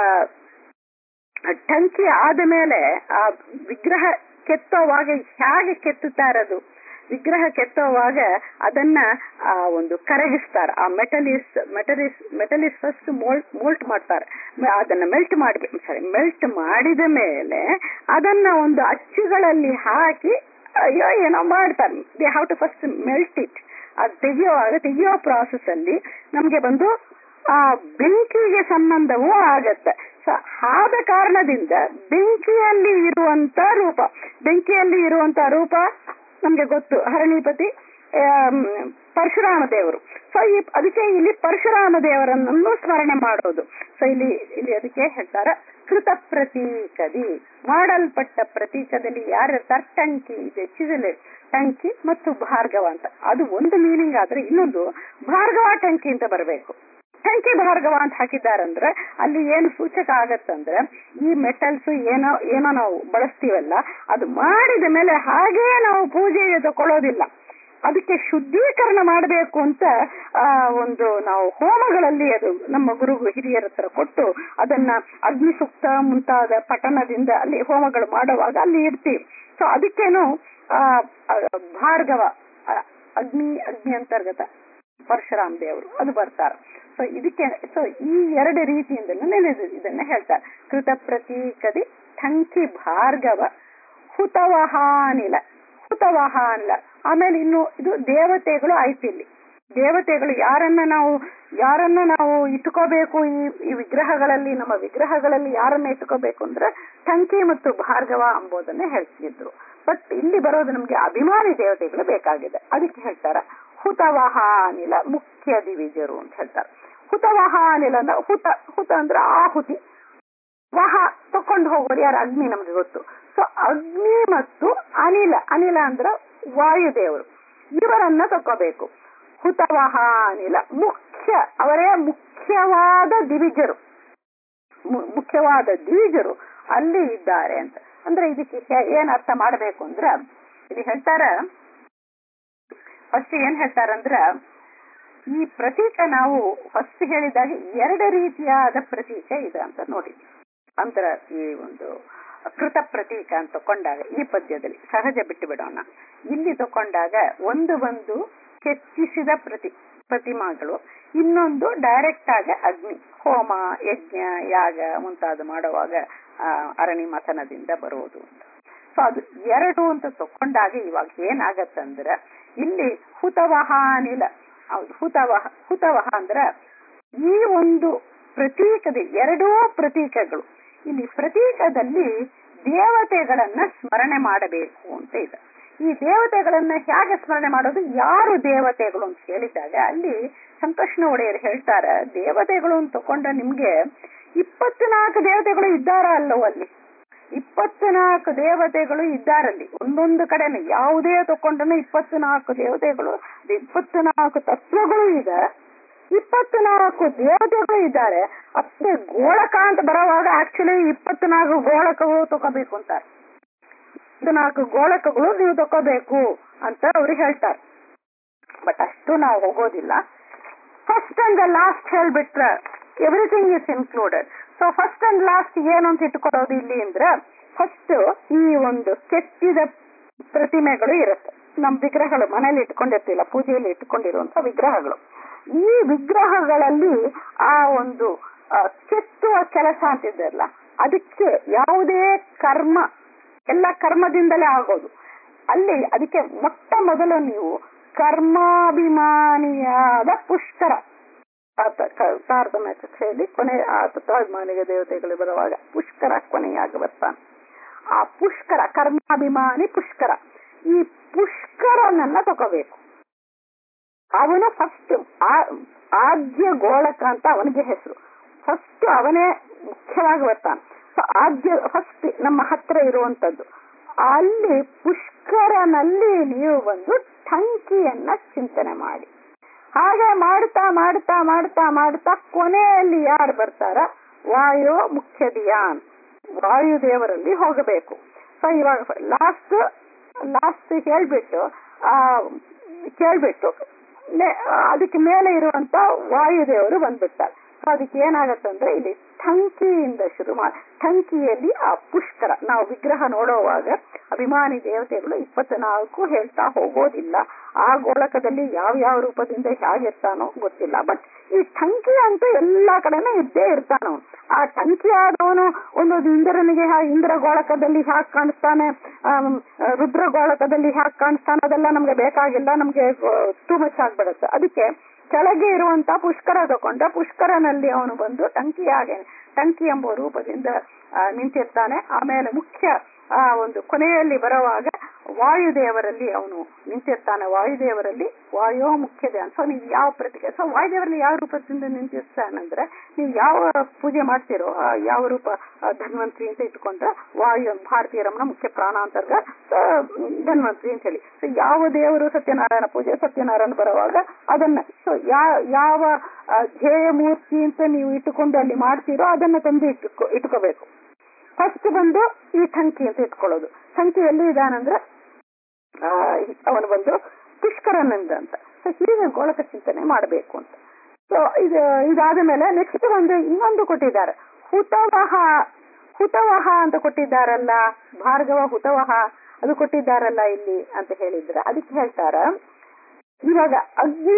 ಟಂಕಿ ಆದ ಮೇಲೆ ಆ ವಿಗ್ರಹ ಕೆತ್ತೋವಾಗ ಹೇಗೆ ಕೆತ್ತುತ್ತಾ ಇರೋದು ವಿಗ್ರಹ ಕೆತ್ತೋವಾಗ ಅದನ್ನ ಆ ಒಂದು ಕರಗಿಸ್ತಾರೆ ಆ ಮೆಟಲಿಸ್ ಮೆಟಲಿಸ್ ಮೆಟಲಿಸ್ ಫಸ್ಟ್ ಮೋಲ್ಟ್ ಮೋಲ್ಟ್ ಮಾಡ್ತಾರೆ ಅದನ್ನ ಮೆಲ್ಟ್ ಮಾಡ್ಬೇಕು ಸಾರಿ ಮೆಲ್ಟ್ ಮಾಡಿದ ಮೇಲೆ ಅದನ್ನ ಒಂದು ಅಚ್ಚುಗಳಲ್ಲಿ ಹಾಕಿ ಅಯ್ಯೋ ಏನೋ ಮಾಡ್ತಾರೆ they have to first melt it ಅದು ತೆಗೆಯುವಾಗ ತೆಗೆಯೋ ಪ್ರಾಸೆಸ್ ಅಲ್ಲಿ ನಮ್ಗೆ ಬಂದು ಆ ಬೆಂಕಿಗೆ ಸಂಬಂಧವೂ ಆಗತ್ತೆ ಆದ ಕಾರಣದಿಂದ ಬೆಂಕಿಯಲ್ಲಿ ಇರುವಂತ ರೂಪ ಬೆಂಕಿಯಲ್ಲಿ ಇರುವಂತ ರೂಪ ನಮ್ಗೆ ಗೊತ್ತು ಹರಣಿಪತಿ ಪರಶುರಾಮ ದೇವರು ಸೊ ಈ ಅದಕ್ಕೆ ಇಲ್ಲಿ ಪರಶುರಾಮ ದೇವರನ್ನು ಸ್ಮರಣೆ ಮಾಡೋದು ಸೊ ಇಲ್ಲಿ ಇಲ್ಲಿ ಅದಕ್ಕೆ ಹೇಳ್ತಾರ ಕೃತ ಪ್ರತೀಕದಿ ಮಾಡಲ್ಪಟ್ಟ ಪ್ರತೀಕದಲ್ಲಿ ಯಾರ ಟಂಕಿ ಇದೆ ಚಿಸಲೆ ಟಂಕಿ ಮತ್ತು ಭಾರ್ಗವ ಅಂತ ಅದು ಒಂದು ಮೀನಿಂಗ್ ಆದ್ರೆ ಇನ್ನೊಂದು ಭಾರ್ಗವ ಟಂಕಿ ಅಂತ ಬರಬೇಕು ಟಂಕಿ ಭಾರ್ಗವ ಅಂತ ಹಾಕಿದ್ದಾರಂದ್ರೆ ಅಲ್ಲಿ ಏನು ಸೂಚಕ ಆಗತ್ತಂದ್ರೆ ಈ ಮೆಟಲ್ಸ್ ಏನೋ ಏನೋ ನಾವು ಬಳಸ್ತೀವಲ್ಲ ಅದು ಮಾಡಿದ ಮೇಲೆ ಹಾಗೇ ನಾವು ಪೂಜೆಗೆ ತಗೊಳ್ಳೋದಿಲ್ಲ ಅದಕ್ಕೆ ಶುದ್ಧೀಕರಣ ಮಾಡಬೇಕು ಅಂತ ಆ ಒಂದು ನಾವು ಹೋಮಗಳಲ್ಲಿ ಅದು ನಮ್ಮ ಗುರು ಹಿರಿಯರ ಹತ್ರ ಕೊಟ್ಟು ಅದನ್ನ ಅಗ್ನಿ ಸೂಕ್ತ ಮುಂತಾದ ಪಠಣದಿಂದ ಅಲ್ಲಿ ಹೋಮಗಳು ಮಾಡುವಾಗ ಅಲ್ಲಿ ಇಡ್ತೀವಿ ಸೊ ಅದಕ್ಕೇನು ಆ ಭಾರ್ಗವ ಅಗ್ನಿ ಅಗ್ನಿ ಅಂತರ್ಗತ ಪರಶುರಾಮ್ ದೇವರು ಅದು ಬರ್ತಾರೆ ಸೊ ಇದಕ್ಕೆ ಸೊ ಈ ಎರಡು ರೀತಿಯಿಂದ ನೆನೆದು ಇದನ್ನ ಹೇಳ್ತಾರೆ ಕೃತ ಪ್ರತೀಕದಿ ಟಂಕಿ ಭಾರ್ಗವ ಹುತವಹಾನಿಲ ಹುತವಹಾನಿಲ ಆಮೇಲೆ ಇನ್ನು ಇದು ದೇವತೆಗಳು ಆಯ್ತು ಇಲ್ಲಿ ದೇವತೆಗಳು ಯಾರನ್ನ ನಾವು ಯಾರನ್ನ ನಾವು ಇಟ್ಕೋಬೇಕು ಈ ಈ ವಿಗ್ರಹಗಳಲ್ಲಿ ನಮ್ಮ ವಿಗ್ರಹಗಳಲ್ಲಿ ಯಾರನ್ನ ಇಟ್ಕೋಬೇಕು ಅಂದ್ರೆ ಟಂಕಿ ಮತ್ತು ಭಾರ್ಗವ ಎಂಬುದನ್ನೇ ಹೇಳ್ತಿದ್ರು ಬಟ್ ಇಲ್ಲಿ ಬರೋದು ನಮ್ಗೆ ಅಭಿಮಾನಿ ದೇವತೆಗಳು ಬೇಕಾಗಿದೆ ಅದಕ್ಕೆ ಹೇಳ್ತಾರ ಹುತವಹ ಅನಿಲ ಮುಖ್ಯ ದಿವಿಜರು ಅಂತ ಹೇಳ್ತಾರೆ ಹುತವಹ ಅನಿಲ ಅಂದ್ರೆ ಹುತ ಹುತ ಅಂದ್ರೆ ಆಹುತಿ ವಹ ತಕೊಂಡು ಹೋಗೋರು ಯಾರು ಅಗ್ನಿ ನಮ್ಗೆ ಗೊತ್ತು ಸೊ ಅಗ್ನಿ ಮತ್ತು ಅನಿಲ ಅನಿಲ ಅಂದ್ರೆ ವಾಯುದೇವರು ಇವರನ್ನ ತಕೋಬೇಕು ಹುತವಹ ಅನಿಲ ಮುಖ್ಯ ಅವರೇ ಮುಖ್ಯವಾದ ದಿವಿಜರು ಮು- ಮುಖ್ಯವಾದ ದ್ವಿಜರು ಅಲ್ಲಿ ಇದ್ದಾರೆ ಅಂತ ಅಂದ್ರೆ ಇದಕ್ಕೆ ಹೆ- ಏನ್ ಅರ್ಥ ಮಾಡಬೇಕು ಅಂದ್ರ ಇಲ್ಲಿ ಹೇಳ್ತಾರ ಫಸ್ಟ್ ಏನ್ ಹೇಳ್ತಾರಂದ್ರ ಈ ಪ್ರತೀಕ ನಾವು ಫಸ್ಟ್ ಹೇಳಿದಾಗ ಎರಡು ರೀತಿಯಾದ ಪ್ರತೀಕ ಇದೆ ಅಂತ ನೋಡಿ ಅಂತರ ಈ ಒಂದು ಕೃತ ಪ್ರತೀಕ ಅಂತ ತಕೊಂಡಾಗ ಈ ಪದ್ಯದಲ್ಲಿ ಸಹಜ ಬಿಟ್ಟು ಬಿಡೋಣ ಇಲ್ಲಿ ತಕೊಂಡಾಗ ಒಂದು ಒಂದು ಕೆತ್ತಿಸಿದ ಪ್ರತಿ ಪ್ರತಿಮಾಗಳು ಇನ್ನೊಂದು ಡೈರೆಕ್ಟ್ ಆಗಿ ಅಗ್ನಿ ಹೋಮ ಯಜ್ಞ ಯಾಗ ಮುಂತಾದ ಮಾಡುವಾಗ ಆ, ಅರಣಿ ಮಥನದಿಂದ ಬರುವುದು ಅಂತ ಸೊ ಅದು ಎರಡು ಅಂತ ತಕೊಂಡಾಗ ಇವಾಗ ಏನಾಗತ್ತಂದ್ರ ಇಲ್ಲಿ ಹುತವಹ ಅನಿಲ ಹೌದು ಹುತವಹ ಹುತವಹ ಅಂದ್ರ ಈ ಒಂದು ಪ್ರತೀಕದ ಎರಡೂ ಪ್ರತೀಕಗಳು ಇಲ್ಲಿ ಪ್ರತೀಕದಲ್ಲಿ ದೇವತೆಗಳನ್ನ ಸ್ಮರಣೆ ಮಾಡಬೇಕು ಅಂತ ಇದೆ ಈ ದೇವತೆಗಳನ್ನ ಹೇಗೆ ಸ್ಮರಣೆ ಮಾಡೋದು ಯಾರು ದೇವತೆಗಳು ಅಂತ ಹೇಳಿದಾಗ ಅಲ್ಲಿ ಸಂಕೃಷ್ಣ ಒಡೆಯರು ಹೇಳ್ತಾರ ದೇವತೆಗಳು ಅಂತ ತಕೊಂಡ ನಿಮ್ಗೆ ಇಪ್ಪತ್ನಾಲ್ಕು ದೇವತೆಗಳು ಇದ್ದಾರ ಅಲ್ಲೋ ಅಲ್ಲಿ ಇಪ್ಪತ್ನಾಲ್ಕು ದೇವತೆಗಳು ಇದ್ದಾರಲ್ಲಿ ಒಂದೊಂದು ಕಡೆನೆ ಯಾವುದೇ ತಕೊಂಡನು ಇಪ್ಪತ್ನಾಲ್ಕು ದೇವತೆಗಳು ಇಪ್ಪತ್ನಾಲ್ಕು ತತ್ವಗಳು ಇದೆ ಇಪ್ಪತ್ನಾಲ್ಕು ದೇವತೆಗಳು ಇದ್ದಾರೆ ಅಷ್ಟೇ ಗೋಳಕ ಅಂತ ಬರೋವಾಗ ಆಕ್ಚುಲಿ ಇಪ್ಪತ್ನಾಲ್ಕು ಗೋಳಕಗಳು ತಗೋಬೇಕು ಅಂತಾರೆ ಇಪ್ಪತ್ನಾಲ್ಕು ಗೋಳಕಗಳು ನೀವು ತಗೋಬೇಕು ಅಂತ ಅವ್ರು ಹೇಳ್ತಾರೆ ಬಟ್ ಅಷ್ಟು ನಾವು ಹೋಗೋದಿಲ್ಲ ಫಸ್ಟ್ ಅಂಡ್ ಲಾಸ್ಟ್ ಹೇಳ್ಬಿಟ್ರೆ everything is included so first and last ಏನು ಅಂತ ಇಟ್ಕೊಳ್ಳೋದು ಇಲ್ಲಿ ಅಂದ್ರೆ ಫಸ್ಟ್ ಈ ಒಂದು ಕೆತ್ತಿದ ಪ್ರತಿಮೆಗಳು ಇರುತ್ತೆ ನಮ್ ವಿಗ್ರಹಗಳು ಮನೇಲಿ ಇಟ್ಕೊಂಡಿರ್ತಿಲ್ಲ ಪೂಜೆಯಲ್ಲಿ ಇಟ್ಕೊಂಡಿರುವಂತ ವಿಗ್ರಹಗಳು ಈ ವಿಗ್ರಹಗಳಲ್ಲಿ ಆ ಒಂದು ಆ, ಕೆತ್ತುವ ಕೆಲಸ ಅಂತಿದ್ದಲ್ಲ ಅದಕ್ಕೆ ಯಾವುದೇ ಕರ್ಮ ಎಲ್ಲ ಕರ್ಮದಿಂದಲೇ ಆಗೋದು ಅಲ್ಲಿ ಅದಕ್ಕೆ ಮೊಟ್ಟ ಮೊದಲು ನೀವು ಕರ್ಮಾಭಿಮಾನಿಯಾದ ಪುಷ್ಕರ ಆತ ಕ- ತಾರತಮ್ಯ ಕಕ್ಷೆಯಲ್ಲಿ ಕೊನೆ ಆತತ್ವಾಭಿಮಾನಿಗೆ ದೇವತೆಗಳು ಬರುವಾಗ ಪುಷ್ಕರ ಕೊನೆಯಾಗಿ ಬರ್ತಾನೆ ಆ ಪುಷ್ಕರ ಕರ್ಮಾಭಿಮಾನಿ ಪುಷ್ಕರ ಈ ಪುಷ್ಕರನನ್ನ ತಗೋಬೇಕು ಅವನು ಫಸ್ಟ್ ಆದ್ಯ ಗೋಳಕ ಅಂತ ಅವನಿಗೆ ಹೆಸರು ಫಸ್ಟ್ ಅವನೇ ಮುಖ್ಯವಾಗಿ ಬರ್ತಾನೆ ಸೊ ಆದ್ಯ ಫಸ್ಟ್ ನಮ್ಮ ಹತ್ರ ಇರುವಂತದ್ದು ಅಲ್ಲಿ ಪುಷ್ಕರನಲ್ಲಿ ನೀವು ಒಂದು ಟಂಕಿಯನ್ನ ಚಿಂತನೆ ಮಾಡಿ ಹಾಗೆ ಮಾಡ್ತಾ ಮಾಡ್ತಾ ಮಾಡ್ತಾ ಮಾಡ್ತಾ ಕೊನೆಯಲ್ಲಿ ಯಾರು ಬರ್ತಾರ ವಾಯು ಮುಖ್ಯದಿಯಾನ್ ವಾಯುದೇವರಲ್ಲಿ ಹೋಗಬೇಕು ಸೊ ಇವಾಗ ಲಾಸ್ಟ್ ಲಾಸ್ಟ್ ಹೇಳ್ಬಿಟ್ಟು ಆ ಕೇಳ್ಬಿಟ್ಟು ನೆ- ಅದಕ್ಕೆ ಮೇಲೆ ಇರುವಂತ ವಾಯುದೇವರು ಬಂದ್ಬಿಡ್ತಾರೆ ಸೊ ಅದಕ್ಕೆ ಏನಾಗತ್ತಂದ್ರೆ ಇಲ್ಲಿ ಟಂಕಿಯಿಂದ ಶುರು ಮಾಡಿ ಟಂಕಿಯಲ್ಲಿ ಆ ಪುಷ್ಕರ ನಾವು ವಿಗ್ರಹ ನೋಡುವಾಗ ಅಭಿಮಾನಿ ದೇವತೆಗಳು ಇಪ್ಪತ್ನಾಲ್ಕು ಹೇಳ್ತಾ ಹೋಗೋದಿಲ್ಲ ಆ ಗೋಳಕದಲ್ಲಿ ಯಾವ ಯಾವ ರೂಪದಿಂದ ಹೇಗಿರ್ತಾನೋ ಗೊತ್ತಿಲ್ಲ ಬಟ್ ಈ ಟಂಕಿ ಅಂತೂ ಎಲ್ಲಾ ಕಡೆನೂ ಇದ್ದೇ ಇರ್ತಾನ ಆ ಟಂಕಿ ಆದವನು ಒಂದು ಇಂದ್ರನಿಗೆ ಹ್ಯಾ- ಇಂದ್ರ ಗೋಳಕದಲ್ಲಿ ಹ್ಯಾಕ್ ಕಾಣಿಸ್ತಾನೆ ಆಮ್, ರುದ್ರ ಗೋಳಕದಲ್ಲಿ ಹ್ಯಾಕ್ ಕಾಣಿಸ್ತಾನೆ ಅದೆಲ್ಲ ನಮ್ಗೆ ಬೇಕಾಗಿಲ್ಲ ನಮ್ಗೆ ಟೂ ಮಚ್ ಆಗ್ಬಿಡುತ್ತೆ ಅದಕ್ಕೆ ಕೆಳಗೆ ಇರುವಂತ ಪುಷ್ಕರ ತಕೊಂಡ ಪುಷ್ಕರನಲ್ಲಿ ಅವನು ಬಂದು ಟಂಕಿಯಾಗೆ ಟಂಕಿ ಎಂಬ ರೂಪದಿಂದ ಆ, ನಿಂತಿರ್ತಾನೆ ಆಮೇಲೆ ಮುಖ್ಯ ಆ ಒಂದು ಕೊನೆಯಲ್ಲಿ ಬರುವಾಗ ವಾಯುದೇವರಲ್ಲಿ ಅವನು ನಿಂತಿರ್ತಾನೆ ವಾಯುದೇವರಲ್ಲಿ ವಾಯೋ ಮುಖ್ಯದೆ ಸೊ ನೀವು ಯಾವ ಪ್ರತಿಕೆ ಸೊ ವಾಯುದೇವರಲ್ಲಿ ಯಾವ ರೂಪದಿಂದ ನಿಂತಿರ್ತಾನಂದ್ರೆ ನೀವು ಯಾವ ಪೂಜೆ ಮಾಡ್ತಿರೋ ಆ ಯಾವ ರೂಪ ಆ, ಧನ್ವಂತ್ರಿ ಅಂತ ಇಟ್ಕೊಂಡ್ರೆ ವಾಯು ಭಾರತೀಯ ರಮಣ ಮುಖ್ಯ ಪ್ರಾಣಾಂತರ್ಗ ಆ, ಧನ್ವಂತ್ರಿ ಅಂತ ಹೇಳಿ ಸೊ ಯಾವ ದೇವರು ಸತ್ಯನಾರಾಯಣ ಪೂಜೆ ಸತ್ಯನಾರಾಯಣ ಬರುವಾಗ ಅದನ್ನ ಸೊ ಯಾವ ಆ, ಧ್ಯೇಯ ಮೂರ್ತಿ ಅಂತ ನೀವು ಇಟ್ಟುಕೊಂಡು ಅಲ್ಲಿ ಮಾಡ್ತೀರೋ ಅದನ್ನ ತಂದು ಇಟ್ಟುಕೋ ಇಟ್ಕೋಬೇಕು ಫಸ್ಟ್ ಬಂದು ಈ ಟಂಕಿ ಅಂತ ಇಟ್ಕೊಳ್ಳೋದು ಟಂಕಿ ಎಲ್ಲಿ ಇದಾನಂದ್ರೆ ಆ, ಅವನು ಬಂದು ಪುಷ್ಕರನಂದ ಅಂತ ಸೊ ಹೀಗೆ ಗೋಳಕ ಚಿಂತನೆ ಮಾಡಬೇಕು ಅಂತ ಸೊ ಇದು ಇದಾದ ಮೇಲೆ ನೆಕ್ಸ್ಟ್ ಒಂದು ಇನ್ನೊಂದು ಕೊಟ್ಟಿದ್ದಾರೆ ಹುತವಹ ಹುತವಹ ಅಂತ ಕೊಟ್ಟಿದ್ದಾರಲ್ಲ ಭಾರ್ಗವ ಹುತವಹ ಅದು ಕೊಟ್ಟಿದ್ದಾರಲ್ಲ ಇಲ್ಲಿ ಅಂತ ಹೇಳಿದ್ರೆ ಅದಕ್ಕೆ ಹೇಳ್ತಾರ ಇವಾಗ ಅಗ್ನಿ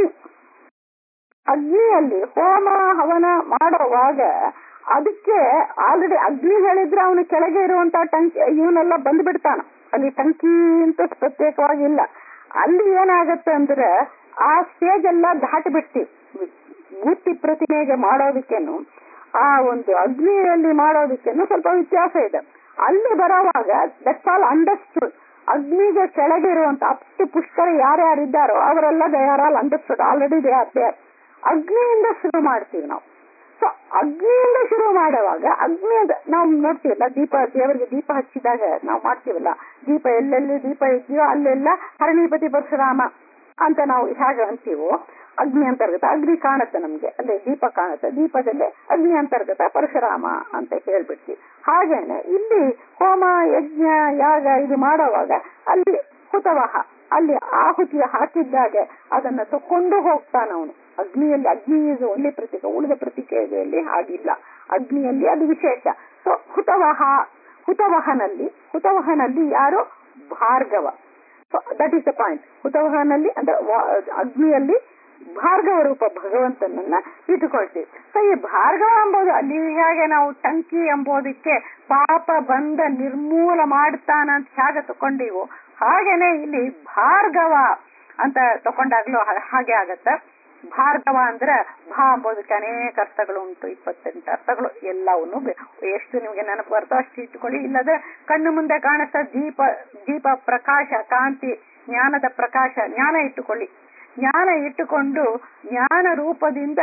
ಅಗ್ನಿಯಲ್ಲಿ ಹೋಮ ಹವನ ಮಾಡುವಾಗ ಅದಕ್ಕೆ ಆಲ್ರೆಡಿ ಅಗ್ನಿ ಹೇಳಿದ್ರೆ ಅವನು ಕೆಳಗೆ ಇರುವಂತ ಟಂಕಿ ಇವನೆಲ್ಲ ಬಂದ್ಬಿಡ್ತಾನ ಅಲ್ಲಿ ಟಂಕಿ ಅಂತ ಪ್ರತ್ಯೇಕವಾಗಿ ಇಲ್ಲ ಅಲ್ಲಿ ಏನಾಗತ್ತೆ ಅಂದ್ರೆ ಆ ಸ್ಟೇಜ್ ಎಲ್ಲ ದಾಟಿ ಬಿಡ್ತೀವಿ ಮೂರ್ತಿ ಪ್ರತಿಮೆಗೆ ಮಾಡೋದಕ್ಕೇನು ಆ ಒಂದು ಅಗ್ನಿಯಲ್ಲಿ ಮಾಡೋದಕ್ಕೇನು ಸ್ವಲ್ಪ ವ್ಯತ್ಯಾಸ ಇದೆ ಅಲ್ಲಿ ಬರೋವಾಗ ದಟ್ಸ್ ಆಲ್ ಅಂಡರ್ಸ್ಟುಡ್ ಅಗ್ನಿಗೆ ಕೆಳಗೆ ಇರುವಂತ ಅಷ್ಟು ಪುಷ್ಕರ ಯಾರ್ಯಾರಿದ್ದಾರೋ ಅವರೆಲ್ಲ they are all understood already they are there ಅಗ್ನಿಯಿಂದ ಶುರು ಮಾಡ್ತೀವಿ ನಾವು ಸೊ ಅಗ್ನಿಯಿಂದ ಶುರು ಮಾಡುವಾಗ ಅಗ್ನಿ ನಾವು ನೋಡ್ತೀವಲ್ಲ ದೀಪ ದೇವರಿಗೆ ದೀಪ ಹಚ್ಚಿದಾಗ ನಾವು ಮಾಡ್ತೀವಲ್ಲ ದೀಪ ಎಲ್ಲೆಲ್ಲಿ ದೀಪ ಇದೆಯೋ ಅಲ್ಲೆಲ್ಲ ಹರಣಿಪತಿ ಪರಶುರಾಮ ಅಂತ ನಾವು ಹೇಗೆ ಅಂತೀವೋ ಅಗ್ನಿ ಅಂತರ್ಗತ ಅಗ್ನಿ ಕಾಣುತ್ತೆ ನಮ್ಗೆ ಅಲ್ಲೇ ದೀಪ ಕಾಣುತ್ತೆ ದೀಪದಲ್ಲೇ ಅಗ್ನಿ ಅಂತರ್ಗತ ಪರಶುರಾಮ ಅಂತ ಹೇಳ್ಬಿಡ್ತೀವಿ ಹಾಗೇನೆ ಇಲ್ಲಿ ಹೋಮ ಯಜ್ಞ ಯಾಗ ಇದು ಮಾಡುವಾಗ ಅಲ್ಲಿ ಹುತವಹ ಅಲ್ಲಿ ಆಹುತಿಯ ಹಾಕಿದ್ದಾಗೆ ಅದನ್ನ ತಕೊಂಡು ಹೋಗ್ತಾನವನು ಅಗ್ನಿಯಲ್ಲಿ ಅಗ್ನಿ ಇಸ್ ಒಳ್ಳೆ ಪ್ರತೀಕ ಉಳಿದ ಪ್ರತೀಕೆಯಲ್ಲಿ ಹಾಗಿಲ್ಲ ಅಗ್ನಿಯಲ್ಲಿ ಅದು ವಿಶೇಷ ಸೊ ಹುತವಹ ಹುತವಹನಲ್ಲಿ ಹುತವಹನಲ್ಲಿ ಯಾರು ಭಾರ್ಗವ so that is the point ಹುತವಹನಲ್ಲಿ ಅಂದ್ರೆ ಅಗ್ನಿಯಲ್ಲಿ ಭಾರ್ಗವ ರೂಪ ಭಗವಂತನನ್ನ ಇಟ್ಟುಕೊಳ್ತೀವಿ ಸೊ ಈ ಭಾರ್ಗವ ಎಂಬುದು ಅಲ್ಲಿ ಹೇಗೆ ನಾವು ಟಂಕಿ ಎಂಬುದಕ್ಕೆ ಪಾಪ ಬಂದ ನಿರ್ಮೂಲ ಮಾಡ್ತಾನ ಅಂತ ಹೇಗೆ ತಕೊಂಡಿವು ಹಾಗೇನೆ ಇಲ್ಲಿ ಭಾರ್ಗವ ಅಂತ ತಕೊಂಡಾಗ್ಲೂ ಹಾಗೆ ಆಗತ್ತ ಭಾರ್ಗವ ಅಂದ್ರೆ ಭಾ ಎಂಬುದಕ್ಕೆ ಅನೇಕ ಅರ್ಥಗಳು ಉಂಟು ಇಪ್ಪತ್ತೆಂಟು ಅರ್ಥಗಳು ಎಲ್ಲವನ್ನು ಎಷ್ಟು ನಿಮ್ಗೆ ನೆನಪು ಬರ್ತೋ ಅಷ್ಟು ಇಟ್ಕೊಳ್ಳಿ ಇಲ್ಲದ್ರೆ ಕಣ್ಣು ಮುಂದೆ ಕಾಣಿಸ್ತಾ ದೀಪ ದೀಪ ಪ್ರಕಾಶ ಕಾಂತಿ ಜ್ಞಾನದ ಪ್ರಕಾಶ ಜ್ಞಾನ ಇಟ್ಟುಕೊಳ್ಳಿ ಜ್ಞಾನ ಇಟ್ಟುಕೊಂಡು ಜ್ಞಾನ ರೂಪದಿಂದ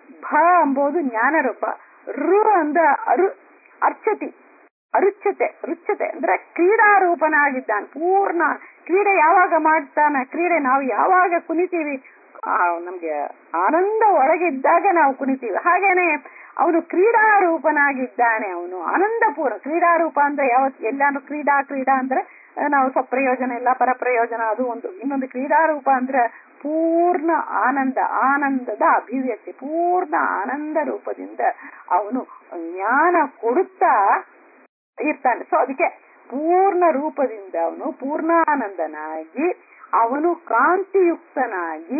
ಭ ಎಂಬುದು ಜ್ಞಾನ ರೂಪ ರು ಅಂದ ಅರು ಅರ್ಚತಿ ಅರುಚ್ಯತೆ ರುಚ್ಯತೆ ಅಂದ್ರೆ ಕ್ರೀಡಾ ರೂಪನಾಗಿದ್ದಾನೆ ಪೂರ್ಣ ಕ್ರೀಡೆ ಯಾವಾಗ ಮಾಡ್ತಾನ ಕ್ರೀಡೆ ನಾವು ಯಾವಾಗ ಕುಣಿತೀವಿ ನಮ್ಗೆ ಆನಂದ ಒಳಗಿದ್ದಾಗ ನಾವು ಕುಣಿತೀವಿ ಹಾಗೇನೆ ಅವನು ಕ್ರೀಡಾ ರೂಪನಾಗಿದ್ದಾನೆ ಅವನು ಆನಂದಪೂರ್ಣ ಕ್ರೀಡಾ ರೂಪ ಅಂದ್ರೆ ಯಾವತ್ ಎಲ್ಲಾನು ಕ್ರೀಡಾ ಕ್ರೀಡಾ ಅಂದ್ರೆ ನಾವು ಸ್ವಪ್ರಯೋಜನ ಇಲ್ಲ ಪರಪ್ರಯೋಜನ ಅದು ಒಂದು ಇನ್ನೊಂದು ಕ್ರೀಡಾ ರೂಪ ಅಂದ್ರೆ ಪೂರ್ಣ ಆನಂದ ಆನಂದದ ಅಭಿವ್ಯಕ್ತಿ ಪೂರ್ಣ ಆನಂದ ರೂಪದಿಂದ ಅವನು ಜ್ಞಾನ ಕೊಡುತ್ತಾ ಇರ್ತಾನೆ ಸೊ ಅದಕ್ಕೆ ಪೂರ್ಣ ರೂಪದಿಂದ ಅವನು ಪೂರ್ಣಾನಂದನಾಗಿ ಅವನು ಕಾಂತಿಯುಕ್ತನಾಗಿ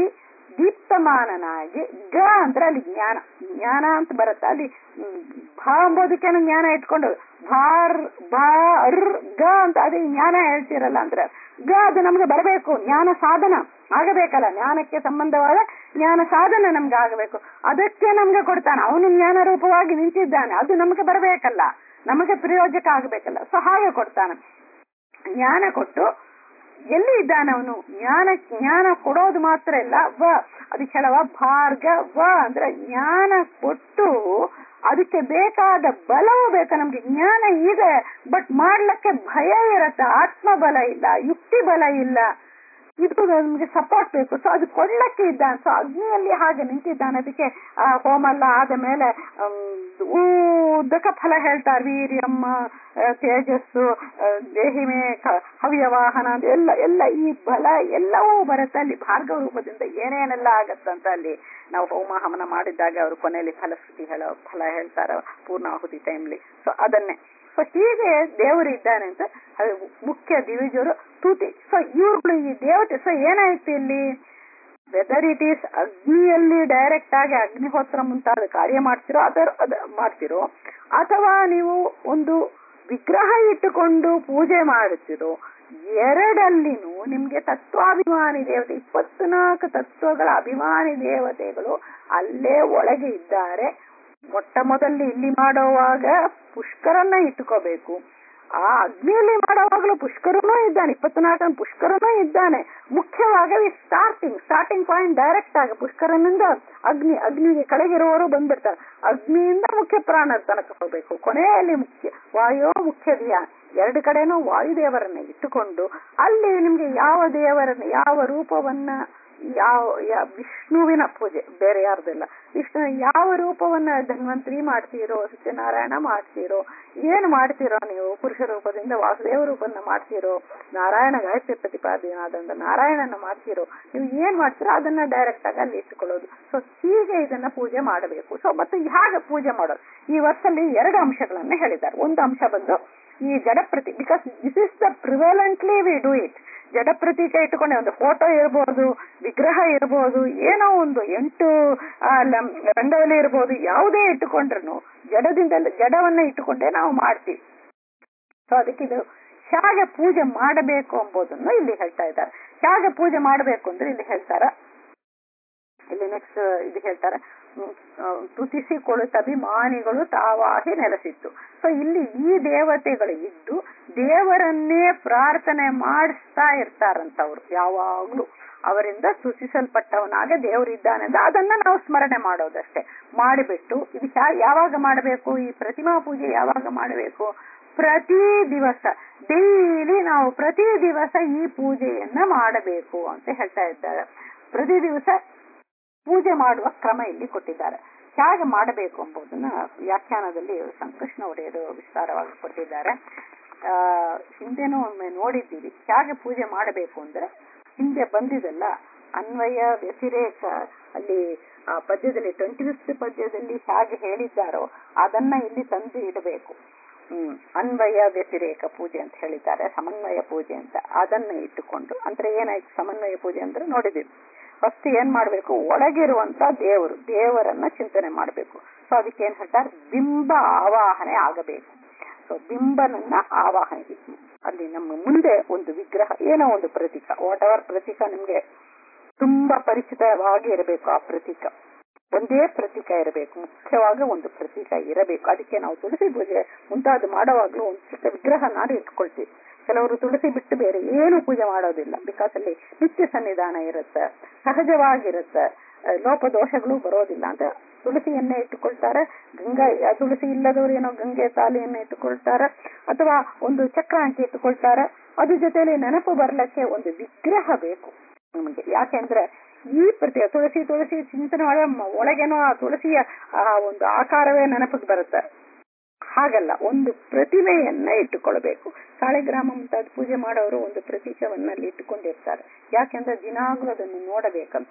ದೀಪ್ತಮಾನನಾಗಿ ಗ ಅಂದ್ರೆ ಅಲ್ಲಿ ಜ್ಞಾನ ಜ್ಞಾನ ಅಂತ ಬರುತ್ತೆ ಅಲ್ಲಿ ಭಾ ಎಂಬುದಕ್ಕೆ ಜ್ಞಾನ ಇಟ್ಕೊಂಡು ಭಾರ್ ಭಾ ಅರ್ ಗ ಅಂತ ಅದೇ ಜ್ಞಾನ ಹೇಳ್ತಿರಲ್ಲ ಅಂದ್ರೆ ಗ ಅದು ನಮ್ಗೆ ಬರಬೇಕು ಜ್ಞಾನ ಸಾಧನ ಆಗಬೇಕಲ್ಲ ಜ್ಞಾನಕ್ಕೆ ಸಂಬಂಧವಾದ ಜ್ಞಾನ ಸಾಧನ ನಮ್ಗೆ ಆಗಬೇಕು ಅದಕ್ಕೆ ನಮ್ಗೆ ಕೊಡ್ತಾನೆ ಅವನು ಜ್ಞಾನ ರೂಪವಾಗಿ ನಿಂತಿದ್ದಾನೆ ಅದು ನಮ್ಗೆ ಬರಬೇಕಲ್ಲ ನಮಗೆ ಪ್ರಯೋಜಕ ಆಗಬೇಕಲ್ಲ ಸೊ ಹಾಗೆ ಕೊಡ್ತಾನೆ ಜ್ಞಾನ ಕೊಟ್ಟು ಎಲ್ಲಿ ಇದ್ದಾನೆ ಅವನು ಜ್ಞಾನ ಜ್ಞಾನ ಕೊಡೋದು ಮಾತ್ರ ಇಲ್ಲ ವ ಅದಕ್ಕೆ ಹೇಳವ ಭಾರ್ಗ ವ ಅಂದ್ರೆ ಜ್ಞಾನ ಕೊಟ್ಟು ಅದಕ್ಕೆ ಬೇಕಾದ ಬಲವೂ ಬೇಕು ನಮ್ಗೆ ಜ್ಞಾನ ಇದೆ ಬಟ್ ಮಾಡ್ಲಿಕ್ಕೆ ಭಯ ಇರತ್ತೆ ಆತ್ಮಬಲ ಇಲ್ಲ ಯುಕ್ತಿ ಬಲ ಇಲ್ಲ ಇದು ನಮ್ಗೆ ಸಪೋರ್ಟ್ ಬೇಕು ಸೊ ಅದು ಕೊಡ್ಲಕ್ಕೆ ಇದ್ದಾನೆ ಸೊ ಅಗ್ನಿಯಲ್ಲಿ ಹಾಗೆ ನಿಂತಿದ್ದಾನೆ ಅದಕ್ಕೆ ಆ ಹೋಮೆಲ್ಲ ಆದ ಮೇಲೆ ಉದ್ದಕ ಫಲ ಹೇಳ್ತಾರೆ ವೀರ್ಯಮ್ಮ ತೇಜಸ್ಸು ದೇಹಿಮೆ ಹವ್ಯವಾಹನ ಎಲ್ಲ ಎಲ್ಲ ಈ ಬಲ ಎಲ್ಲವೂ ಬರುತ್ತೆ ಅಲ್ಲಿ ಭಾರ್ಗವ ರೂಪದಿಂದ ಏನೇನೆಲ್ಲ ಆಗತ್ತಂತ ಅಲ್ಲಿ ನಾವು ಹೋಮ ಹವನ ಮಾಡಿದಾಗ ಅವರು ಕೊನೆಯಲ್ಲಿ ಫಲಶ್ರುತಿ ಹೇಳೋ ಫಲ ಹೇಳ್ತಾರ ಪೂರ್ಣಾಹುತಿ ಟೈಮ್ಲಿ ಸೊ ಅದನ್ನೇ ಸೊ ಹೀಗೆ ದೇವರು ಇದ್ದಾನೆ ಅಂತ ಅದು ಮುಖ್ಯ ದಿವಿಜರು ತೂತಿ ಸೊ ಇವ್ರುಗಳು ಈ ದೇವತೆ ಸೊ ಏನಾಯ್ತು ಇಲ್ಲಿ ವೆದರ್ ಇಟ್ ಈಸ್ ಅಗ್ನಿಯಲ್ಲಿ ಡೈರೆಕ್ಟ್ ಆಗಿ ಅಗ್ನಿಹೋತ್ರ ಮುಂತಾದ ಕಾರ್ಯ ಮಾಡ್ತಿರೋ ಅದರ ಅದ ಮಾಡ್ತಿರೋ ಅಥವಾ ನೀವು ಒಂದು ವಿಗ್ರಹ ಇಟ್ಟುಕೊಂಡು ಪೂಜೆ ಮಾಡುತ್ತಿರೋ ಎರಡಲ್ಲಿನೂ ನಿಮ್ಗೆ ತತ್ವಾಭಿಮಾನಿ ದೇವತೆ ಇಪ್ಪತ್ನಾಲ್ಕು ತತ್ವಗಳ ಅಭಿಮಾನಿ ದೇವತೆಗಳು ಅಲ್ಲೇ ಒಳಗೆ ಇದ್ದಾರೆ ಮೊಟ್ಟ ಮೊದಲು ಇಲ್ಲಿ ಮಾಡುವಾಗ ಪುಷ್ಕರನ್ನ ಇಟ್ಟುಕೋಬೇಕು ಆ ಅಗ್ನಿಯಲ್ಲಿ ಮಾಡುವಾಗಲೂ ಪುಷ್ಕರನೂ ಇದ್ದಾನೆ ಇಪ್ಪತ್ನಾಲ್ಕು ಪುಷ್ಕರನೂ ಇದ್ದಾನೆ ಮುಖ್ಯವಾಗಿ ಸ್ಟಾರ್ಟಿಂಗ್ ಸ್ಟಾರ್ಟಿಂಗ್ ಪಾಯಿಂಟ್ ಡೈರೆಕ್ಟ್ ಆಗಿ ಪುಷ್ಕರನಿಂದ ಅಗ್ನಿ ಅಗ್ನಿಗೆ ಕೆಳಗಿರುವವರು ಬಂದಿರ್ತಾರೆ ಅಗ್ನಿಯಿಂದ ಮುಖ್ಯ ಪ್ರಾಣ ತನಕ ಹೋಗ್ಬೇಕು ಕೊನೆಯಲ್ಲಿ ಮುಖ್ಯ ವಾಯೋ ಮುಖ್ಯ ದಿಯ ಎರಡು ಕಡೆನೂ ವಾಯುದೇವರನ್ನ ಇಟ್ಟುಕೊಂಡು ಅಲ್ಲಿ ನಿಮ್ಗೆ ಯಾವ ದೇವರನ್ನ ಯಾವ ರೂಪವನ್ನ ಯಾವ ವಿಷ್ಣುವಿನ ಪೂಜೆ ಬೇರೆ ಯಾರ್ದಿಲ್ಲ ವಿಷ್ಣು ಯಾವ ರೂಪವನ್ನ ಧನ್ವಂತರಿ ಮಾಡ್ತೀರೋ ಸತ್ಯನಾರಾಯಣ ಮಾಡ್ತೀರೋ ಏನ್ ಮಾಡ್ತೀರೋ ನೀವು ಪುರುಷ ರೂಪದಿಂದ ವಾಸುದೇವ ರೂಪನ್ನ ಮಾಡ್ತೀರೋ ನಾರಾಯಣ ಗಾಯತ್ರಿ ಪ್ರತಿಪಾದನಾದಂತ ನಾರಾಯಣನ ಮಾಡ್ತೀರೋ ನೀವು ಏನ್ ಮಾಡ್ತೀರೋ ಅದನ್ನ ಡೈರೆಕ್ಟ್ ಆಗಿ ಅಲ್ಲಿ ಇಟ್ಟುಕೊಳ್ಳೋದು ಸೊ ಹೀಗೆ ಇದನ್ನ ಪೂಜೆ ಮಾಡಬೇಕು ಸೊ ಮತ್ತೆ ಹೇಗೆ ಪೂಜೆ ಮಾಡೋದು ಈ ವರ್ಷದಲ್ಲಿ ಎರಡು ಅಂಶಗಳನ್ನ ಹೇಳಿದ್ದಾರೆ ಒಂದು ಅಂಶ ಬಂದು ಈ ಜಡಪ್ರತಿ because this is the prevalently we do it ಜಡ ಪ್ರತೀಕ ಇಟ್ಟುಕೊಂಡೆ ಒಂದು ಫೋಟೋ ಇರ್ಬೋದು ವಿಗ್ರಹ ಇರ್ಬೋದು ಏನೋ ಒಂದು ಎಂಟು ರಂಗವಲ್ಲಿ ಇರ್ಬೋದು ಯಾವುದೇ ಇಟ್ಟುಕೊಂಡ್ರು ಜಡದಿಂದ ಜಡವನ್ನ ಇಟ್ಟುಕೊಂಡೇ ನಾವು ಮಾಡ್ತೀವಿ ಸೊ ಅದಕ್ಕೆ ಇದು ಹೇಗೆ ಪೂಜೆ ಮಾಡಬೇಕು ಎಂಬುದನ್ನು ಇಲ್ಲಿ ಹೇಳ್ತಾ ಇದ್ದಾರೆ ಹೇಗೆ ಪೂಜೆ ಮಾಡಬೇಕು ಅಂದ್ರೆ ಇಲ್ಲಿ ಹೇಳ್ತಾರ ಇಲ್ಲಿ ನೆಕ್ಸ್ಟ್ ಇದು ಹೇಳ್ತಾರೆ ತುತಿಸಿಕೊಳ್ಳುತ್ತ ಅಭಿಮಾನಿಗಳು ತಾವಾಗಿ ನೆಲೆಸಿತ್ತು ಸೊ ಇಲ್ಲಿ ಈ ದೇವತೆಗಳು ಇದ್ದು ದೇವರನ್ನೇ ಪ್ರಾರ್ಥನೆ ಮಾಡಿಸ್ತಾ ಇರ್ತಾರಂತವ್ರು ಯಾವಾಗ್ಲೂ ಅವರಿಂದ ಸ್ತುತಿಸಲ್ಪಟ್ಟವನಾಗ ದೇವರಿದ್ದಾನೆ ಅಂತ ಅದನ್ನ ನಾವು ಸ್ಮರಣೆ ಮಾಡೋದಷ್ಟೇ ಮಾಡಿಬಿಟ್ಟು ಇದು ಯಾವಾಗ ಮಾಡಬೇಕು ಈ ಪ್ರತಿಮಾ ಪೂಜೆ ಯಾವಾಗ ಮಾಡಬೇಕು ಪ್ರತಿ ದಿವಸ ಡೈಲಿ ನಾವು ಪ್ರತಿ ದಿವಸ ಈ ಪೂಜೆಯನ್ನ ಮಾಡಬೇಕು ಅಂತ ಹೇಳ್ತಾ ಇದ್ದಾರೆ ಪ್ರತಿ ದಿವಸ ಪೂಜೆ ಮಾಡುವ ಕ್ರಮ ಇಲ್ಲಿ ಕೊಟ್ಟಿದ್ದಾರೆ ಹೇಗೆ ಮಾಡಬೇಕು ಎಂಬುದನ್ನ ವ್ಯಾಖ್ಯಾನದಲ್ಲಿ ಸಂಕೃಷ್ಣ ಒಡೆಯರು ವಿಸ್ತಾರವಾಗಿ ಕೊಟ್ಟಿದ್ದಾರೆ ಆ ಹಿಂದೆನೂ ಒಮ್ಮೆ ನೋಡಿದ್ದೀವಿ ಹೇಗೆ ಪೂಜೆ ಮಾಡಬೇಕು ಅಂದ್ರೆ ಹಿಂದೆ ಬಂದಿದಲ್ಲ ಅನ್ವಯ ವ್ಯತಿರೇಕ ಅಲ್ಲಿ ಆ ಪದ್ಯದಲ್ಲಿ ಟ್ವೆಂಟಿ ಫಿಫ್ತ್ ಪದ್ಯದಲ್ಲಿ ಹೇಗೆ ಹೇಳಿದ್ದಾರೋ ಅದನ್ನ ಇಲ್ಲಿ ತಂದು ಇಡಬೇಕು ಹ್ಮ್ ಅನ್ವಯ ವ್ಯತಿರೇಕ ಪೂಜೆ ಅಂತ ಹೇಳಿದ್ದಾರೆ ಸಮನ್ವಯ ಪೂಜೆ ಅಂತ ಅದನ್ನ ಇಟ್ಟುಕೊಂಡು ಅಂದ್ರೆ ಏನಾಯ್ತು ಸಮನ್ವಯ ಪೂಜೆ ಅಂದ್ರೆ ನೋಡಿದೀವಿ ಫಸ್ಟ್ ಏನ್ ಮಾಡ್ಬೇಕು ಒಳಗಿರುವಂತ ದೇವರು ದೇವರನ್ನ ಚಿಂತನೆ ಮಾಡ್ಬೇಕು ಸೊ ಅದಕ್ಕೆ ಏನ್ ಹೇಳ್ತಾರೆ ಬಿಂಬ ಆವಾಹನೆ ಆಗಬೇಕು ಸೊ ಬಿಂಬನನ್ನ ಆವಾಹನೆ ಅಲ್ಲಿ ನಮ್ಮ ಮುಂದೆ ಒಂದು ವಿಗ್ರಹ ಏನೋ ಒಂದು ಪ್ರತೀಕ ವಾಟ್ ಎವರ್ ಪ್ರತೀಕ ನಿಮ್ಗೆ ತುಂಬಾ ಪರಿಚಿತವಾಗಿ ಇರಬೇಕು ಆ ಪ್ರತೀಕ ಒಂದೇ ಪ್ರತೀಕ ಇರಬೇಕು ಮುಖ್ಯವಾಗಿ ಒಂದು ಪ್ರತೀಕ ಇರಬೇಕು ಅದಕ್ಕೆ ನಾವು ತುಳಸಿ ಪೂಜೆ ಮುಂತಾದ ಮಾಡುವಾಗ್ಲೂ ಒಂದು ಚಿಕ್ಕ ವಿಗ್ರಹ ನಾಡು ಇಟ್ಕೊಳ್ತೀವಿ ಕೆಲವರು ತುಳಸಿ ಬಿಟ್ಟು ಬೇರೆ ಏನು ಪೂಜೆ ಮಾಡೋದಿಲ್ಲ ಬಿಕಾಸ್ ಅಲ್ಲಿ ನಿತ್ಯ ಸನ್ನಿಧಾನ ಇರುತ್ತೆ ಸಹಜವಾಗಿರುತ್ತೆ ಲೋಪದೋಷಗಳು ಬರೋದಿಲ್ಲ ಅಂತ ತುಳಸಿಯನ್ನೇ ಇಟ್ಟುಕೊಳ್ತಾರೆ ಗಂಗಾ ತುಳಸಿ ಇಲ್ಲದವರು ಏನೋ ಗಂಗೆ ತಾಲಿಯನ್ನ ಇಟ್ಟುಕೊಳ್ತಾರೆ ಅಥವಾ ಒಂದು ಚಕ್ರ ಅಂಕಿ ಇಟ್ಟುಕೊಳ್ತಾರೆ ಅದ್ರ ಜೊತೆಲಿ ನೆನಪು ಬರ್ಲಿಕ್ಕೆ ಒಂದು ವಿಗ್ರಹ ಬೇಕು ನಮಗೆ ಯಾಕೆಂದ್ರೆ ಈ ಪ್ರತಿ ತುಳಸಿ ತುಳಸಿ ಚಿಂತನೆ ಒಳಗೇನೋ ಆ ತುಳಸಿಯ ಆ ಒಂದು ಆಕಾರವೇ ನೆನಪಿಗೆ ಬರುತ್ತೆ ಹಾಗಲ್ಲ ಒಂದು ಪ್ರತಿಮೆಯನ್ನ ಇಟ್ಟುಕೊಳ್ಬೇಕು ಸಾಳೆಗ್ರಾಮ ಮುಂತಾದ ಪೂಜೆ ಮಾಡೋರು ಒಂದು ಪ್ರತೀಕವನ್ನ ಅಲ್ಲಿ ಇಟ್ಟುಕೊಂಡಿರ್ತಾರೆ ಯಾಕೆಂದ್ರೆ ದಿನಾಗ್ಲೂ ಅದನ್ನು ನೋಡಬೇಕಂತ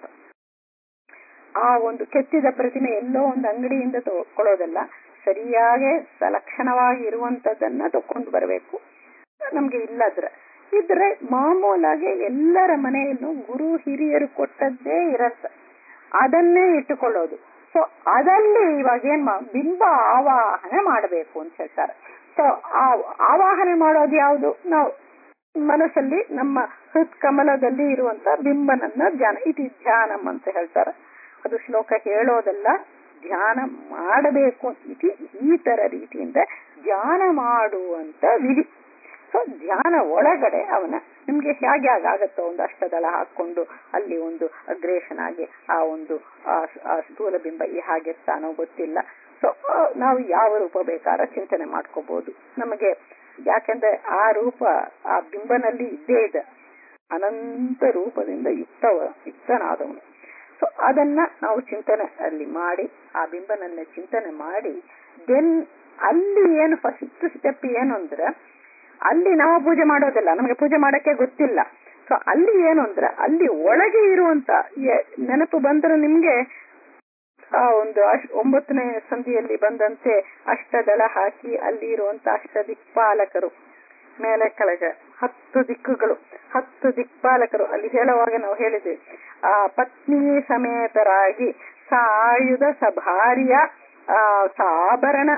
ಆ ಒಂದು ಕೆತ್ತಿದ ಪ್ರತಿಮೆ ಎಲ್ಲೋ ಒಂದು ಅಂಗಡಿಯಿಂದ ತಗೊಳ್ಳೋದಲ್ಲ ಸರಿಯಾಗಿ ಸಲಕ್ಷಣವಾಗಿ ಇರುವಂತದನ್ನ ತಕೊಂಡು ಬರಬೇಕು ನಮ್ಗೆ ಇಲ್ಲದ್ರೆ ಇದ್ರೆ ಮಾಮೂಲಾಗಿ ಎಲ್ಲರ ಮನೆಯಲ್ಲೂ ಗುರು ಹಿರಿಯರು ಕೊಟ್ಟದ್ದೇ ಇರತ್ತೆ ಅದನ್ನೇ ಇಟ್ಟುಕೊಳ್ಳೋದು ಸೊ ಅದಲ್ಲಿ ಇವಾಗ ಏನ್ ಬಿಂಬ ಆವಾಹನೆ ಮಾಡಬೇಕು ಅಂತ ಹೇಳ್ತಾರೆ ಸೊ ಆ ಆವಾಹನೆ ಮಾಡೋದು ಯಾವುದು ನಾವು ಮನಸ್ಸಲ್ಲಿ ನಮ್ಮ ಹೃತ್ ಕಮಲದಲ್ಲಿ ಇರುವಂತ ಬಿಂಬನನ್ನ ಧ್ಯಾನ ಇದು ಧ್ಯಾನಂ ಅಂತ ಹೇಳ್ತಾರೆ ಅದು ಶ್ಲೋಕ ಹೇಳೋದಲ್ಲ ಧ್ಯಾನ ಮಾಡಬೇಕು ಇದು ಈ ತರ ರೀತಿಯಿಂದ ಧ್ಯಾನ ಮಾಡುವಂತ ವಿಧಿ ಸೊ ಧ್ಯಾನ ಒಳಗಡೆ ಅವನ ನಿಮ್ಗೆ ಹೇಗೆ ಆಗತ್ತೋ ಒಂದು ಅಷ್ಟದಳ ಹಾಕೊಂಡು ಅಲ್ಲಿ ಒಂದು ಅಗ್ರೇಷನ್ ಆಗಿ ಆ ಒಂದು ಆ ಸ್ಥೂಲ ಬಿಂಬ ಈ ಹಾಗಿರ್ತಾನೋ ಗೊತ್ತಿಲ್ಲ ಸೊ ನಾವು ಯಾವ ರೂಪ ಬೇಕಾದ ಚಿಂತನೆ ಮಾಡ್ಕೋಬಹುದು ನಮಗೆ ಯಾಕೆಂದ್ರೆ ಆ ರೂಪ ಆ ಬಿಂಬನಲ್ಲಿ ಇದ್ದೇ ಇದೆ ಅನಂತ ರೂಪದಿಂದ ಯುಕ್ತವ ಯುಕ್ತನಾದವನು ಸೊ ಅದನ್ನ ನಾವು ಚಿಂತನೆ ಅಲ್ಲಿ ಮಾಡಿ ಆ ಬಿಂಬನನ್ನ ಚಿಂತನೆ ಮಾಡಿ ದೆನ್ ಅಲ್ಲಿ ಏನು ಫಸ್ಟ್ ಸ್ಟೆಪ್ ಏನು ಅಂದ್ರೆ ಅಲ್ಲಿ ನಾವು ಪೂಜೆ ಮಾಡೋದಿಲ್ಲ ನಮಗೆ ಪೂಜೆ ಮಾಡಕ್ಕೆ ಗೊತ್ತಿಲ್ಲ ಸೊ ಅಲ್ಲಿ ಏನು ಅಂದ್ರೆ ಅಲ್ಲಿ ಒಳಗೆ ಇರುವಂತ ನೆನಪು ಬಂದ್ರೆ ನಿಮ್ಗೆ ಆ ಒಂದು ಒಂಬತ್ತನೇ ಸಂಧಿಯಲ್ಲಿ ಬಂದಂತೆ ಅಷ್ಟದಳ ಹಾಕಿ ಅಲ್ಲಿ ಇರುವಂತ ಅಷ್ಟ ದಿಕ್ಪಾಲಕರು ಮೇಲೆ ಕೆಳಗೆ ಹತ್ತು ದಿಕ್ಕುಗಳು ಹತ್ತು ದಿಕ್ಪಾಲಕರು ಅಲ್ಲಿ ಹೇಳುವಾಗ ನಾವು ಹೇಳಿದ್ವಿ ಆ ಪತ್ನಿ ಸಮೇತರಾಗಿ ಸಾಯುಧ ಸಭಾರ್ಯ ಆ ಸಾಭರಣ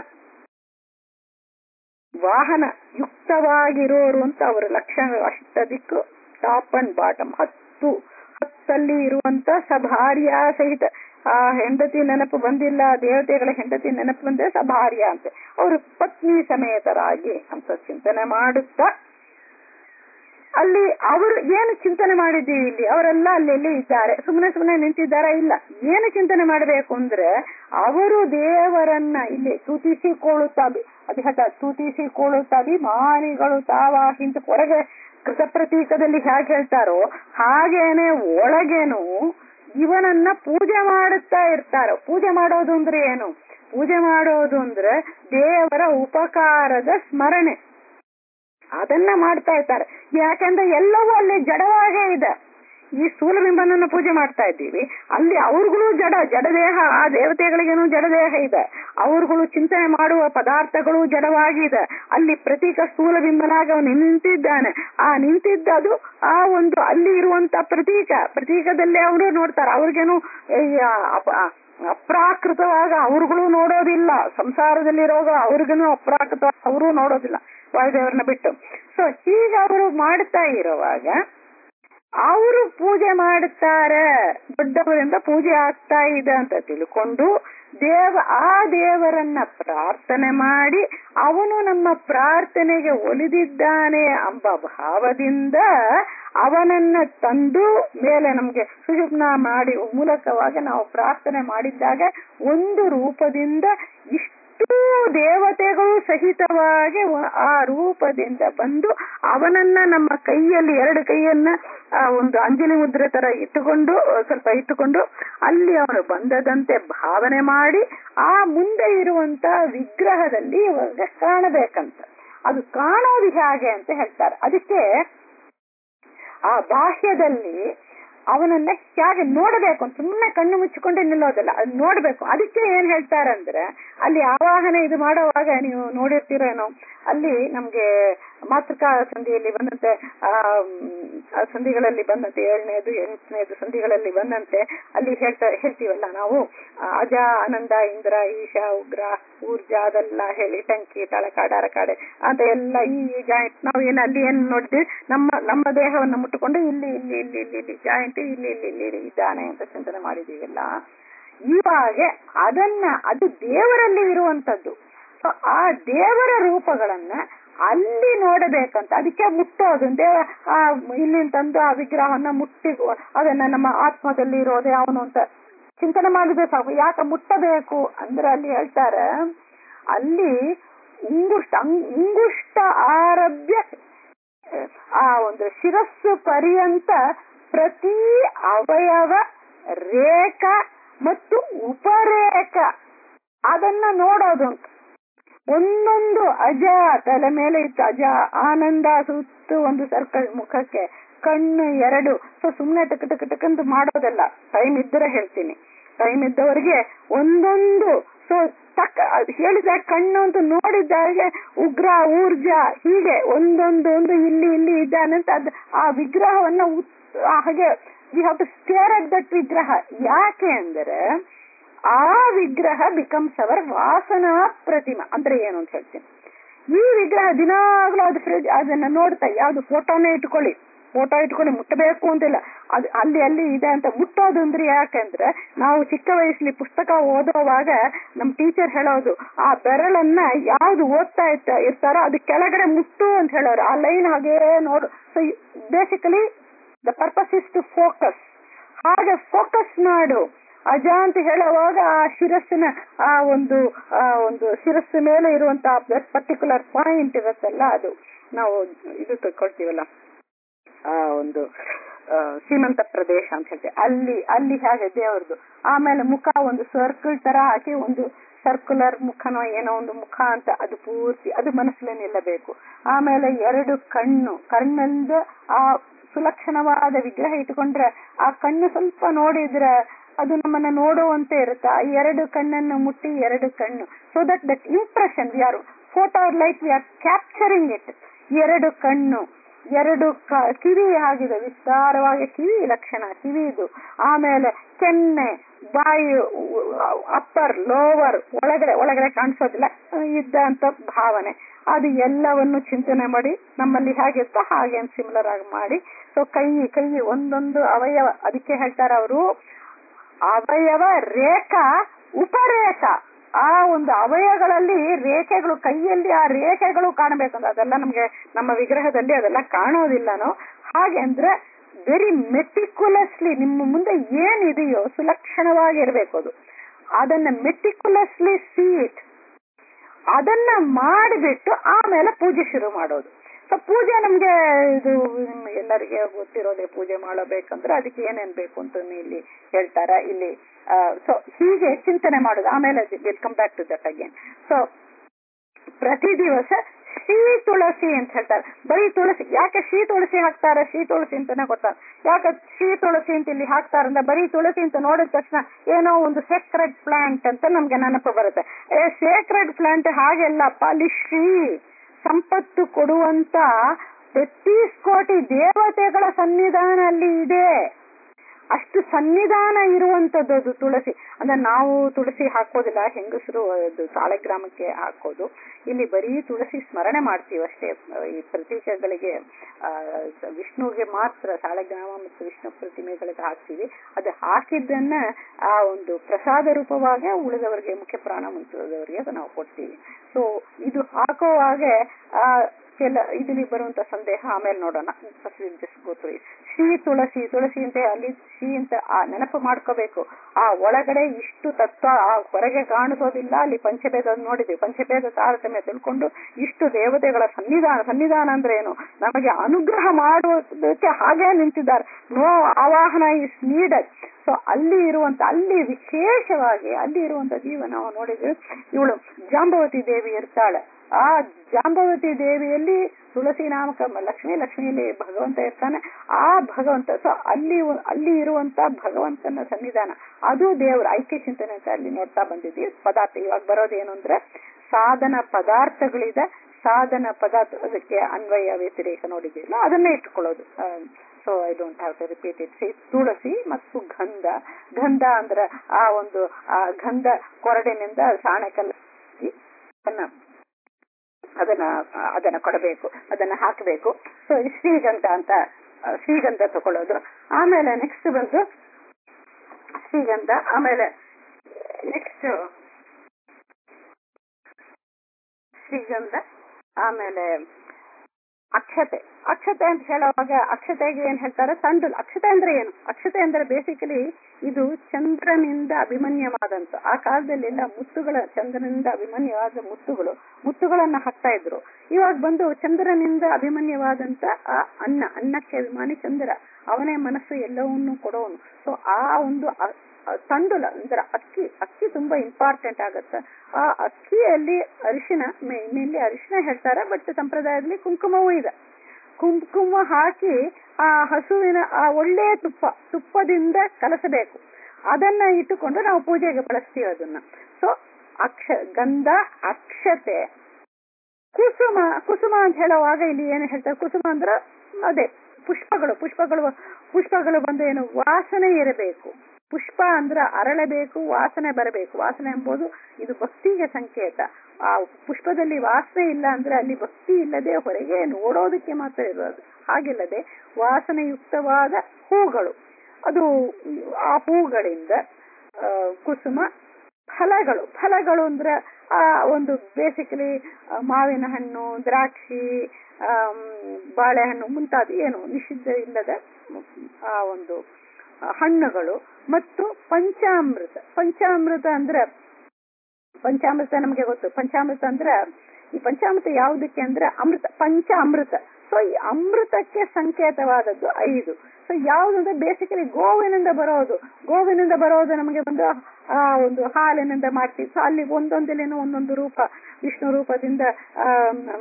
ವಾಹನ ಯುಕ್ತವಾಗಿರೋರು ಅಂತ ಅವರ ಲಕ್ಷಣ ಅಷ್ಟ ದಿಕ್ಕು ಟಾಪ್ ಅಂಡ್ ಬಾಟಮ್ ಹತ್ತು ಹತ್ತಲ್ಲಿ ಇರುವಂತ ಸಭಾರ್ಯ ಸಹಿತ ಆ ಹೆಂಡತಿ ನೆನಪು ಬಂದಿಲ್ಲ ದೇವತೆಗಳ ಹೆಂಡತಿ ನೆನಪು ಬಂದ್ರೆ ಸಭಾರ್ಯ ಅಂತ ಅವರು ಪತ್ನಿ ಸಮೇತರಾಗಿ ಅಂತ ಚಿಂತನೆ ಮಾಡುತ್ತಾ ಅಲ್ಲಿ ಅವರು ಏನು ಚಿಂತನೆ ಮಾಡಿದ್ದೀವಿ ಇಲ್ಲಿ ಅವರೆಲ್ಲ ಅಲ್ಲಿ ಇದ್ದಾರೆ ಸುಮ್ಮನೆ ಸುಮ್ಮನೆ ನಿಂತಿದ್ದಾರಾ ಇಲ್ಲ ಏನು ಚಿಂತನೆ ಮಾಡಬೇಕು ಅಂದ್ರೆ ಅವರು ದೇವರನ್ನ ಇಲ್ಲಿ ತುತಿಸಿಕೊಳ್ಳುತ್ತಾ ಅದು ಹೇಳ್ತಾ ತುತಿಸಿಕೊಳ್ಳುತ್ತಾ ಅಭಿಮಾನಿಗಳು ತಾವಾಗಿಂತ ಹೊರಗೆ ಕೃತ ಪ್ರತೀಕದಲ್ಲಿ ಹೇಗೆ ಹೇಳ್ತಾರೋ ಹಾಗೇನೆ ಒಳಗೇನು ಇವನನ್ನ ಪೂಜೆ ಮಾಡುತ್ತಾ ಇರ್ತಾರೋ ಪೂಜೆ ಮಾಡೋದು ಅಂದ್ರೆ ಏನು ಪೂಜೆ ಮಾಡೋದು ಅಂದ್ರೆ ದೇವರ ಉಪಕಾರದ ಸ್ಮರಣೆ ಅದನ್ನ ಮಾಡ್ತಾ ಇರ್ತಾರೆ ಯಾಕಂದ್ರೆ ಎಲ್ಲವೂ ಅಲ್ಲಿ ಜಡವಾಗೇ ಇದೆ ಈ ಸ್ಥೂಲಬಿಂಬನನ್ನ ಪೂಜೆ ಮಾಡ್ತಾ ಇದ್ದೀವಿ ಅಲ್ಲಿ ಅವ್ರಿಗೂ ಜಡ ಜಡದೇಹ ಆ ದೇವತೆಗಳಿಗೇನು ಜಡದೇಹ ಇದೆ ಅವ್ರುಗಳು ಚಿಂತನೆ ಮಾಡುವ ಪದಾರ್ಥಗಳು ಜಡವಾಗಿದೆ ಅಲ್ಲಿ ಪ್ರತೀಕ ಸ್ಥೂಲ ಬಿಂಬನಾಗ ಅವನು ನಿಂತಿದ್ದಾನೆ ಆ ನಿಂತಿದ್ದದು ಆ ಒಂದು ಅಲ್ಲಿ ಇರುವಂತ ಪ್ರತೀಕ ಪ್ರತೀಕದಲ್ಲೇ ಅವರು ನೋಡ್ತಾರೆ ಅವ್ರಿಗೇನು ಅಪ್ರಾಕೃತವಾಗ ಅವ್ರುಗಳು ನೋಡೋದಿಲ್ಲ ಸಂಸಾರದಲ್ಲಿರೋಗ ಅವ್ರಿಗೂ ಅಪ್ರಾಕೃತ ಅವರು ನೋಡೋದಿಲ್ಲ ವಾಯುದೇವರನ್ನ ಬಿಟ್ಟು ಸೊ ಹೀಗೆ ಅವರು ಮಾಡ್ತಾ ಇರುವಾಗ ಅವರು ಪೂಜೆ ಮಾಡುತ್ತಾರೆ ದೊಡ್ಡವರಿಂದ ಪೂಜೆ ಆಗ್ತಾ ಇದೆ ಅಂತ ತಿಳ್ಕೊಂಡು ದೇವ ಆ ದೇವರನ್ನ ಪ್ರಾರ್ಥನೆ ಮಾಡಿ ಅವನು ನಮ್ಮ ಪ್ರಾರ್ಥನೆಗೆ ಒಲಿದಿದ್ದಾನೆ ಎಂಬ ಭಾವದಿಂದ ಅವನನ್ನ ತಂದು ಮೇಲೆ ನಮ್ಗೆ ಸುಷುಪ್ನ ಮಾಡಿ ಮೂಲಕವಾಗಿ ನಾವು ಪ್ರಾರ್ಥನೆ ಮಾಡಿದ್ದಾಗ ಒಂದು ರೂಪದಿಂದ ಇಷ್ಟು ದೇವತೆಗಳು ಸಹಿತವಾಗಿ ಆ ರೂಪದಿಂದ ಬಂದು ಅವನನ್ನ ನಮ್ಮ ಕೈಯಲ್ಲಿ ಎರಡು ಕೈಯನ್ನ ಆ ಒಂದು ಅಂಜಲಿ ಮುದ್ರೆ ತರ ಇಟ್ಟುಕೊಂಡು ಸ್ವಲ್ಪ ಇಟ್ಟುಕೊಂಡು ಅಲ್ಲಿ ಅವನು ಬಂದದಂತೆ ಭಾವನೆ ಮಾಡಿ ಆ ಮುಂದೆ ಇರುವಂತ ವಿಗ್ರಹದಲ್ಲಿ ಇವಾಗ ಕಾಣಬೇಕಂತ ಅದು ಕಾಣೋದು ಹೇಗೆ ಅಂತ ಹೇಳ್ತಾರೆ ಅದಕ್ಕೆ ಆ ಬಾಹ್ಯದಲ್ಲಿ ಅವನನ್ನ ಹೇಗೆ ನೋಡಬೇಕು ಅಂತ ಸುಮ್ಮನೆ ಕಣ್ಣು ಮುಚ್ಚಿಕೊಂಡೆ ನಿಲ್ಲೋದಿಲ್ಲ ಅದು ನೋಡ್ಬೇಕು ಅದಕ್ಕೆ ಏನ್ ಹೇಳ್ತಾರಂದ್ರೆ ಅಲ್ಲಿ ಆವಾಹನೆ ಇದು ಮಾಡುವಾಗ ನೀವು ನೋಡಿರ್ತೀರೇನೋ ಅಲ್ಲಿ ನಮ್ಗೆ ಮಾತೃಕಾ ಸಂಧಿಯಲ್ಲಿ ಬಂದಂತೆ ಆ ಸಂಧಿಗಳಲ್ಲಿ ಬಂದಂತೆ ಏಳನೇದು ಎಂಟನೇದು ಸಂಧಿಗಳಲ್ಲಿ ಬಂದಂತೆ ಅಲ್ಲಿ ಹೇಳ್ತಾ ಹೇಳ್ತೀವಲ್ಲ ನಾವು ಅಜ ಆನಂದ ಇಂದ್ರ ಈಶಾ ಉಗ್ರ ಊರ್ಜಾ ಅದೆಲ್ಲ ಹೇಳಿ ಟಂಕಿ ತಳಕಾಡ ಅರಕಾಡೆ ಅಂತ ಎಲ್ಲ ಈ ಜಾಯಿಂಟ್ ನಾವು ಏನು ಅಲ್ಲಿ ಏನ್ ನೋಡ್ತೀವಿ ನಮ್ಮ ನಮ್ಮ ದೇಹವನ್ನು ಮುಟ್ಟುಕೊಂಡು ಇಲ್ಲಿ ಇಲ್ಲಿ ಇಲ್ಲಿ ಇಲ್ಲಿ ಇಲ್ಲಿ ಜಾಯಿಂಟ್ ಇಲ್ಲಿ ಇಲ್ಲಿ ಇಲ್ಲಿ ಇದ್ದಾನೆ ಅಂತ ಚಿಂತನೆ ಮಾಡಿದೀವಲ್ಲ ಇವಾಗ ಅದನ್ನ ಅದು ದೇವರಲ್ಲಿ ಇರುವಂತದ್ದು ಸೊ ಆ ದೇವರ ರೂಪಗಳನ್ನ ಅಲ್ಲಿ ನೋಡಬೇಕಂತ ಅದಕ್ಕೆ ಮುಟ್ಟೋದು ದೇವ ಆ ಇಲ್ಲಿ ತಂದು ಆ ವಿಗ್ರಹವನ್ನ ಮುಟ್ಟಿ ಅದನ್ನ ನಮ್ಮ ಆತ್ಮದಲ್ಲಿ ಇರೋದೇ ಅವನು ಅಂತ ಚಿಂತನೆ ಮಾಡಿದ್ರೆ ಸಾಕು ಯಾಕೆ ಮುಟ್ಟಬೇಕು ಅಂದ್ರೆ ಅಲ್ಲಿ ಹೇಳ್ತಾರೆ ಅಲ್ಲಿ ಉಂಗುಷ್ಟ ಉಂಗುಷ್ಟ ಆರಭ್ಯ ಆ ಒಂದು ಶಿರಸ್ಸು ಪರ್ಯಂತ ಪ್ರತಿ ಅವಯವ ರೇಖ ಮತ್ತು ಉಪರೇಖ ಅದನ್ನ ನೋಡೋದು ಅಂತ ಒಂದೊಂದು ಅಜ ತಲೆ ಮೇಲೆ ಇತ್ತು ಅಜ ಆನಂದ ಸುತ್ತು ಒಂದು ಸರ್ಕಲ್ ಮುಖಕ್ಕೆ ಕಣ್ಣು ಎರಡು ಸೊ ಸುಮ್ನೆ ಟಕ್ ಟಕ್ ಟಕ್ ಅಂತ ಮಾಡೋದಲ್ಲ ಟೈಮ್ ಇದ್ದರೆ ಹೇಳ್ತೀನಿ ಟೈಮ್ ಇದ್ದವರಿಗೆ ಒಂದೊಂದು ಸೊ ತಕ್ಕ ಹೇಳಿದ ಕಣ್ಣು ಅಂತ ನೋಡಿದ್ದಾಗೆ ಉಗ್ರ ಊರ್ಜಾ ಹೀಗೆ ಒಂದೊಂದು ಒಂದು ಇಲ್ಲಿ ಇಲ್ಲಿ ಇದ್ದಾನಂತ ಅದ್ ಆ ವಿಗ್ರಹವನ್ನ ಹಾಗೆ we have to stare at that ವಿಗ್ರಹ ಯಾಕೆ ಅಂದರೆ ಆ ವಿಗ್ರಹ ಬಿಕಮ್ಸ್ ಅವರ್ ವಾಸನಾ ಪ್ರತಿಮಾ ಅಂದ್ರೆ ಏನು ಅಂತ ಹೇಳ್ತೀನಿ ಈ ವಿಗ್ರಹ ದಿನಾಗ್ಲೂ ಅದು ಫ್ರಿಜ್ ಅದನ್ನ ನೋಡ್ತಾ ಯಾವ್ದು ಫೋಟೋನೇ ಇಟ್ಕೊಳ್ಳಿ ಫೋಟೋ ಇಟ್ಕೊಂಡು ಮುಟ್ಟಬೇಕು ಅಂತಿಲ್ಲ ಅದು ಅಲ್ಲಿ ಅಲ್ಲಿ ಇದೆ ಅಂತ ಮುಟ್ಟೋದು ಅಂದ್ರೆ ಯಾಕಂದ್ರೆ ನಾವು ಚಿಕ್ಕ ವಯಸ್ಸಲ್ಲಿ ಪುಸ್ತಕ ಓದೋವಾಗ ನಮ್ ಟೀಚರ್ ಹೇಳೋದು ಆ ಬೆರಳನ್ನ ಯಾವ್ದು ಓದ್ತಾ ಇರ್ತ ಇರ್ತಾರೋ ಅದು ಕೆಳಗಡೆ ಮುಟ್ಟು ಅಂತ ಹೇಳೋರು ಆ ಲೈನ್ ಹಾಗೇ ನೋಡು so basically the purpose is to focus ಹಾಗೆ ಫೋಕಸ್ ಮಾಡು ಅಜ ಅಂತ ಹೇಳುವಾಗ ಆ ಶಿರಸ್ಸಿನ ಆ ಒಂದು ಆ ಒಂದು ಶಿರಸ್ಸು ಮೇಲೆ ಇರುವಂತಹ ಪರ್ಟಿಕ್ಯುಲರ್ ಪಾಯಿಂಟ್ ಇರುತ್ತಲ್ಲ ಅದು ನಾವು ಇದು ತಗೊಳ್ತೀವಲ್ಲ ಆ ಒಂದು ಸೀಮಂತ ಪ್ರದೇಶ ಅಂತ ಹೇಳ್ತೇವೆ ಅಲ್ಲಿ ಅಲ್ಲಿ ಹೇಗೆ ದೇವ್ರದ್ದು ಆಮೇಲೆ ಮುಖ ಒಂದು ಸರ್ಕಲ್ ತರ ಹಾಕಿ ಒಂದು ಸರ್ಕ್ಯುಲರ್ ಮುಖನೋ ಏನೋ ಒಂದು ಮುಖ ಅಂತ ಅದು ಪೂರ್ತಿ ಅದು ಮನಸ್ಸಲ್ಲೇ ನಿಲ್ಲಬೇಕು ಆಮೇಲೆ ಎರಡು ಕಣ್ಣು ಕಣ್ಣಂದ ಆ ಸುಲಕ್ಷಣವಾದ ವಿಗ್ರಹ ಇಟ್ಕೊಂಡ್ರೆ ಆ ಕಣ್ಣು ಸ್ವಲ್ಪ ನೋಡಿದ್ರೆ ಅದು ನಮ್ಮನ್ನ ನೋಡುವಂತೆ ಇರುತ್ತೆ ಆ ಎರಡು ಕಣ್ಣನ್ನು ಮುಟ್ಟಿ ಎರಡು ಕಣ್ಣು so that that impression we are photo like we are capturing it ಎರಡು ಕಣ್ಣು ಎರಡು ಕಿವಿ ಆಗಿದೆ ವಿಸ್ತಾರವಾಗಿ ಕಿವಿ ಲಕ್ಷಣ ಕಿವಿದು ಆಮೇಲೆ ಕೆನ್ನೆ ಬಾಯಿ ಅಪ್ಪರ್ ಲೋವರ್ ಒಳಗಡೆ ಒಳಗಡೆ ಕಾಣಿಸೋದಿಲ್ಲ ಇದ್ದಂತ ಭಾವನೆ ಅದು ಎಲ್ಲವನ್ನು ಚಿಂತನೆ ಮಾಡಿ ನಮ್ಮಲ್ಲಿ ಹೇಗಿತ್ತ ಹಾಗೆ ಸಿಮಿಲರ್ ಆಗಿ ಮಾಡಿ ಸೊ ಕೈ ಕೈ ಒಂದೊಂದು ಅವಯವ ಅದಕ್ಕೆ ಹೇಳ್ತಾರೆ ಅವರು ಅವಯವ ರೇಖಾ ಉಪರೇಖ ಆ ಒಂದು ಅವಯಗಳಲ್ಲಿ ರೇಖೆಗಳು ಕೈಯಲ್ಲಿ ಆ ರೇಖೆಗಳು ಕಾಣಬೇಕಂದ್ರೆ ಅದೆಲ್ಲ ನಮ್ಗೆ ನಮ್ಮ ವಿಗ್ರಹದಲ್ಲಿ ಅದೆಲ್ಲ ಕಾಣೋದಿಲ್ಲನೋ ಹಾಗೆ ಅಂದ್ರೆ ವೆರಿ ಮೆಟಿಕ್ಯುಲಸ್ಲಿ ನಿಮ್ಮ ಮುಂದೆ ಏನಿದೆಯೋ ಸುಲಕ್ಷಣವಾಗಿ ಇರಬೇಕು ಅದು ಅದನ್ನ ಮೆಟಿಕ್ಯುಲಸ್ಲಿ ಸಿ ಇಟ್ ಅದನ್ನ ಮಾಡಿಬಿಟ್ಟು ಆಮೇಲೆ ಪೂಜೆ ಶುರು ಮಾಡೋದು ಸೊ ಪೂಜೆ ನಮ್ಗೆ ಇದು ಎಲ್ಲರಿಗೆ ಗೊತ್ತಿರೋದೇ ಪೂಜೆ ಮಾಡಬೇಕಂದ್ರೆ ಅದಕ್ಕೆ ಏನೇನ್ ಬೇಕು ಅಂತ ಇಲ್ಲಿ ಹೇಳ್ತಾರ ಇಲ್ಲಿ ಸೊ ಹೀಗೆ ಚಿಂತನೆ ಮಾಡೋದು ಆಮೇಲೆ will come back to that again so ಪ್ರತಿ ದಿವಸ ಶ್ರೀ ತುಳಸಿ ಅಂತ ಹೇಳ್ತಾರೆ ಬರೀ ತುಳಸಿ ಯಾಕೆ ಶ್ರೀ ತುಳಸಿ ಹಾಕ್ತಾರೆ ಶ್ರೀ ತುಳಸಿ ಅಂತಾನೆ ಗೊತ್ತಾರೆ ಯಾಕೆ ಶ್ರೀ ತುಳಸಿ ಅಂತ ಇಲ್ಲಿ ಹಾಕ್ತಾರಂದ್ರೆ ಬರೀ ತುಳಸಿ ಅಂತ ನೋಡಿದ ತಕ್ಷಣ ಏನೋ ಒಂದು ಸೇಕ್ರೆಡ್ ಪ್ಲಾಂಟ್ ಅಂತ ನಮ್ಗೆ ನೆನಪು ಬರುತ್ತೆ ಏ ಸೇಕ್ರೆಡ್ ಪ್ಲಾಂಟ್ ಹಾಗೆಲ್ಲಪ್ಪ ಅಲ್ಲಿ ಶ್ರೀ ಸಂಪತ್ತು ಕೊಡುವಂತ ತೆತ್ತೀಸ್ ಕೋಟಿ ದೇವತೆಗಳ ಸನ್ನಿಧಾನ ಅಲ್ಲಿ ಇದೆ ಅಷ್ಟು ಸನ್ನಿಧಾನ ಇರುವಂತದ್ದು ಅದು ತುಳಸಿ ಅಂದ್ರೆ ನಾವು ತುಳಸಿ ಹಾಕೋದಿಲ್ಲ ಹೆಂಗಸರು ಅದು ಸಾಳೆಗ್ರಾಮಕ್ಕೆ ಹಾಕೋದು ಇಲ್ಲಿ ಬರೀ ತುಳಸಿ ಸ್ಮರಣೆ ಮಾಡ್ತೀವಿ ಅಷ್ಟೇ ಈ ಪ್ರತೀಕಗಳಿಗೆ ಆ ವಿಷ್ಣುಗೆ ಮಾತ್ರ ಸಾಳೆಗ್ರಾಮ ಮತ್ತು ವಿಷ್ಣು ಪ್ರತಿಮೆಗಳಿಗೆ ಹಾಕ್ತೀವಿ ಅದು ಹಾಕಿದ್ದನ್ನ ಆ ಒಂದು ಪ್ರಸಾದ ರೂಪವಾಗಿ ಉಳಿದವರಿಗೆ ಮುಖ್ಯ ಪ್ರಾಣ ಮುಂತಾದವರಿಗೆ ಅದು ನಾವು ಕೊಡ್ತೀವಿ ಸೊ ಇದು ಹಾಕುವಾಗ ಆ ಕೆಲ ಇದರಲ್ಲಿ ಬರುವಂತ ಸಂದೇಹ ಆಮೇಲೆ ನೋಡೋಣ ಗೊತ್ತು ಶ್ರೀ ತುಳಸಿ ತುಳಸಿ ಅಂತ ಅಲ್ಲಿ ಶ್ರೀ ಅಂತ ಆ ನೆನಪು ಮಾಡ್ಕೋಬೇಕು ಆ ಒಳಗಡೆ ಇಷ್ಟು ತತ್ವ ಆ ಹೊರಗೆ ಕಾಣಿಸೋದಿಲ್ಲ ಅಲ್ಲಿ ಪಂಚಭೇದ ನೋಡಿದ್ವಿ ಪಂಚಭೇದ ತಾರತಮ್ಯ ತಿಳ್ಕೊಂಡು ಇಷ್ಟು ದೇವತೆಗಳ ಸನ್ನಿಧಾನ ಸನ್ನಿಧಾನ ಅಂದ್ರೆ ಏನು ನಮಗೆ ಅನುಗ್ರಹ ಮಾಡುವುದಕ್ಕೆ ಹಾಗೆ ನಿಂತಿದ್ದಾರೆ ನೋ ಆವಾಹನ ಇಸ್ ನೀಡಡ್ ಸೊ ಅಲ್ಲಿ ಇರುವಂತ ಅಲ್ಲಿ ವಿಶೇಷವಾಗಿ ಅಲ್ಲಿ ಇರುವಂತ ಜೀವ ನಾವು ನೋಡಿದ್ರೆ ಇವಳು ಜಾಂಬವತಿ ದೇವಿ ಇರ್ತಾಳೆ ಆ ಜಾಂಬವತಿ ದೇವಿಯಲ್ಲಿ ತುಳಸಿ ನಾಮಕ ಲಕ್ಷ್ಮೀ ಲಕ್ಷ್ಮಿಯಲ್ಲಿ ಭಗವಂತ ಇರ್ತಾನೆ ಆ ಭಗವಂತ ಸೊ ಅಲ್ಲಿ ಅಲ್ಲಿ ಇರುವಂತ ಭಗವಂತನ ಸನ್ನಿಧಾನ ಅದು ದೇವರ ಐಕ್ಯ ಚಿಂತನೆ ಅಂತ ಅಲ್ಲಿ ನೋಡ್ತಾ ಬಂದಿದ್ವಿ ಪದಾರ್ಥ ಇವಾಗ ಬರೋದೇನು ಅಂದ್ರೆ ಸಾಧನ ಪದಾರ್ಥಗಳಿದೆ ಸಾಧನ ಪದಾರ್ಥ ಅದಕ್ಕೆ ಅನ್ವಯ ವ್ಯತಿರೇಕ ನೋಡಿದ್ದಿಲ್ಲ ಅದನ್ನೇ ಇಟ್ಕೊಳ್ಳೋದು so I don't have to repeat it see ತುಳಸಿ ಮತ್ತು ಗಂಧ ಗಂಧ ಅಂದ್ರೆ ಆ ಒಂದು ಆ ಗಂಧ ಕೊರಡಿನಿಂದ ಸಾಣೆಕಲ್ಲ ಅದನ್ನ ಅದನ್ನ ಕೊಡಬೇಕು ಅದನ್ನ ಹಾಕಬೇಕು ಸೊ ಶ್ರೀಗಂಧ ಅಂತ ಶ್ರೀಗಂಧ ತಗೊಳ್ಳೋದು ಆಮೇಲೆ ನೆಕ್ಸ್ಟ್ ಬಂದು ಶ್ರೀಗಂಧ ಆಮೇಲೆ ನೆಕ್ಸ್ಟ್ ಶ್ರೀಗಂಧ ಆಮೇಲೆ ಅಕ್ಷತೆ ಅಕ್ಷತೆ ಅಂತ ಹೇಳುವಾಗ ಅಕ್ಷತೆಗೆ ಏನ್ ಹೇಳ್ತಾರೆ ತಂಡಲ್ ಅಕ್ಷತೆ ಅಂದ್ರೆ ಏನು ಅಕ್ಷತೆ ಅಂದ್ರೆ ಬೇಸಿಕಲಿ ಇದು ಚಂದ್ರನಿಂದ ಅಭಿಮನ್ಯವಾದಂತ ಆ ಕಾಲದಲ್ಲೆಲ್ಲ ಮುತ್ತುಗಳ ಚಂದ್ರನಿಂದ ಅಭಿಮನ್ಯವಾದ ಮುತ್ತುಗಳು ಮುತ್ತುಗಳನ್ನ ಹಾಕ್ತಾ ಇದ್ರು ಇವಾಗ ಬಂದು ಚಂದ್ರನಿಂದ ಅಭಿಮನ್ಯವಾದಂತ ಆ ಅನ್ನ ಅನ್ನಕ್ಕೆ ಅಭಿಮಾನಿ ಚಂದ್ರ ಅವನೇ ಮನಸ್ಸು ಎಲ್ಲವನ್ನೂ ಕೊಡೋನು ಸೊ ಆ ಒಂದು ತಂಡುಲ ಅಂದ್ರೆ ಅಕ್ಕಿ ಅಕ್ಕಿ ತುಂಬಾ ಇಂಪಾರ್ಟೆಂಟ್ ಆಗತ್ತೆ ಆ ಅಕ್ಕಿಯಲ್ಲಿ ಅರಿಶಿನ ಮೇನ್ಲಿ ಅರಿಶಿನ ಹೇಳ್ತಾರೆ ಬಟ್ ಸಂಪ್ರದಾಯದಲ್ಲಿ ಕುಂಕುಮವೂ ಇದೆ ಕುಂಕುಮ ಹಾಕಿ ಆ ಹಸುವಿನ ಆ ಒಳ್ಳೆಯ ತುಪ್ಪ ತುಪ್ಪದಿಂದ ಕಲಸಬೇಕು ಅದನ್ನ ಇಟ್ಟುಕೊಂಡು ನಾವು ಪೂಜೆಗೆ ಬಳಸ್ತೀವಿ ಅದನ್ನ ಸೊ ಅಕ್ಷ ಗಂಧ ಅಕ್ಷತೆ ಕುಸುಮ ಕುಸುಮ ಅಂತ ಹೇಳುವಾಗ ಇಲ್ಲಿ ಏನು ಹೇಳ್ತಾರೆ ಕುಸುಮ ಅಂದ್ರೆ ಅದೇ ಪುಷ್ಪಗಳು ಪುಷ್ಪಗಳು ಪುಷ್ಪಗಳು ಬಂದು ಏನು ವಾಸನೆ ಇರಬೇಕು ಪುಷ್ಪ ಅಂದ್ರೆ ಅರಳಬೇಕು ವಾಸನೆ ಬರಬೇಕು ವಾಸನೆ ಎಂಬುದು ಇದು ಭಕ್ತಿಗೆ ಸಂಕೇತ ಆ ಪುಷ್ಪದಲ್ಲಿ ವಾಸನೆ ಇಲ್ಲ ಅಂದ್ರೆ ಅಲ್ಲಿ ಭಕ್ತಿ ಇಲ್ಲದೆ ಹೊರಗೆ ನೋಡೋದಕ್ಕೆ ಮಾತ್ರ ಇರೋದು ಹಾಗಿಲ್ಲದೆ ವಾಸನೆಯುಕ್ತವಾದ ಹೂಗಳು ಅದು ಆ ಹೂಗಳಿಂದ ಕುಸುಮ ಫಲಗಳು ಫಲಗಳು ಅಂದ್ರೆ ಆ ಒಂದು ಬೇಸಿಕಲಿ ಮಾವಿನ ಹಣ್ಣು ದ್ರಾಕ್ಷಿ ಬಾಳೆಹಣ್ಣು ಮುಂತಾದ ಏನು ನಿಷಿದ್ಧ ಇಲ್ಲದ ಆ ಒಂದು ಹಣ್ಣುಗಳು ಮತ್ತು ಪಂಚಾಮೃತ ಪಂಚಾಮೃತ ಅಂದ್ರೆ ಪಂಚಾಮೃತ ನಮಗೆ ಗೊತ್ತು ಪಂಚಾಮೃತ ಅಂದ್ರೆ ಈ ಪಂಚಾಮೃತ ಯಾವುದಕ್ಕೆ ಅಂದ್ರೆ ಅಮೃತ ಪಂಚ ಅಮೃತ ಸೊ ಈ ಅಮೃತಕ್ಕೆ ಸಂಕೇತವಾದದ್ದು ಐದು ಸೊ ಯಾವುದಂದ್ರೆ ಬೇಸಿಕಲಿ ಗೋವಿನಿಂದ ಬರೋದು ಗೋವಿನಿಂದ ಬರೋದು ನಮಗೆ ಒಂದು ಆ ಒಂದು ಹಾಲಿನಿಂದ ಮಾಡ್ತೀವಿ ಸೊ ಅಲ್ಲಿ ಒಂದೊಂದಿಲೇನೋ ಒಂದೊಂದು ರೂಪ ವಿಷ್ಣು ರೂಪದಿಂದ ಆ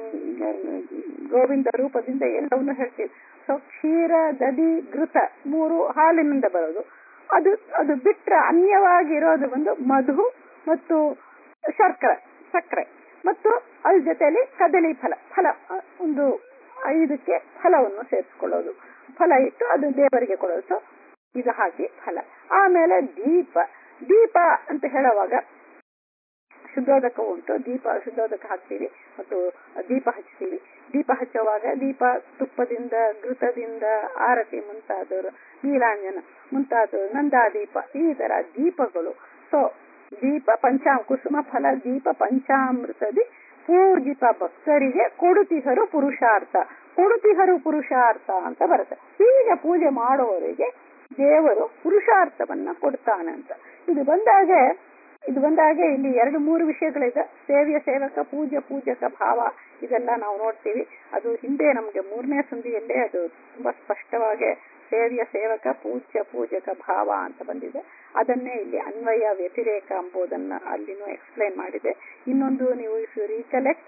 ಗೋವಿಂದ ರೂಪದಿಂದ ಎಲ್ಲವನ್ನು ಹೇಳ್ತೀವಿ ಸೊ ಕ್ಷೀರ ದದಿ ಘೃತ ಮೂರು ಹಾಲಿನಿಂದ ಬರೋದು ಅದು ಅದು ಬಿಟ್ರೆ ಅನ್ಯವಾಗಿರೋದು ಒಂದು ಮಧು ಮತ್ತು ಶರ್ಕರೆ ಸಕ್ಕರೆ ಮತ್ತು ಅದ್ರ ಜೊತೆಯಲ್ಲಿ ಕದಳಿ ಫಲ ಫಲ ಒಂದು ಐದಕ್ಕೆ ಫಲವನ್ನು ಸೇರಿಸ್ಕೊಳ್ಳೋದು ಫಲ ಇಟ್ಟು ಅದು ದೇವರಿಗೆ ಕೊಡೋದು ಸೊ ಇದು ಹಾಕಿ ಫಲ ಆಮೇಲೆ ದೀಪ ದೀಪ ಅಂತ ಹೇಳುವಾಗ ಶುದ್ಧೋದಕ ಉಂಟು ದೀಪ ಶುದ್ಧೋದಕ ಹಾಕ್ತೀವಿ ಮತ್ತು ದೀಪ ಹಚ್ತೀವಿ ದೀಪ ಹಚ್ಚುವಾಗ ದೀಪ ತುಪ್ಪದಿಂದ ಘೃತದಿಂದ ಆರತಿ ಮುಂತಾದವರು ನೀಲಾಂಜನ ಮುಂತಾದ ನಂದಾದೀಪ ಈ ತರ ದೀಪಗಳು ಸೊ ದೀಪ ಪಂಚಾ ಕುಸುಮ ಫಲ ದೀಪ ಪಂಚಾಮೃತದಿ ಪೂಜಿತ ಭಕ್ತರಿಗೆ ಕೊಡುತಿಹರು ಪುರುಷಾರ್ಥ ಕೊಡುತಿಹರು ಪುರುಷಾರ್ಥ ಅಂತ ಬರುತ್ತೆ ಹೀಗೆ ಪೂಜೆ ಮಾಡುವವರಿಗೆ ದೇವರು ಪುರುಷಾರ್ಥವನ್ನ ಕೊಡ್ತಾನೆ ಅಂತ ಇದು ಬಂದಾಗ ಇದು ಬಂದಾಗ ಇಲ್ಲಿ ಎರಡು ಮೂರು ವಿಷಯಗಳಿದೆ ಸೇವ್ಯ ಸೇವಕ ಪೂಜ್ಯ ಪೂಜಕ ಭಾವ ಇದೆಲ್ಲ ನಾವು ನೋಡ್ತೀವಿ ಅದು ಹಿಂದೆ ನಮ್ಗೆ ಮೂರನೇ ಸಂಧಿಯಲ್ಲೇ ಅದು ತುಂಬಾ ಸ್ಪಷ್ಟವಾಗಿ ಸೇವ್ಯ ಸೇವಕ ಪೂಜ್ಯ ಪೂಜಕ ಭಾವ ಅಂತ ಬಂದಿದೆ ಅದನ್ನೇ ಇಲ್ಲಿ ಅನ್ವಯ ವ್ಯತಿರೇಕ ಎಂಬುದನ್ನ ಅಲ್ಲಿನೂ ಎಕ್ಸ್ಪ್ಲೈನ್ ಮಾಡಿದೆ ಇನ್ನೊಂದು ನೀವು ರೀಕಲೆಕ್ಟ್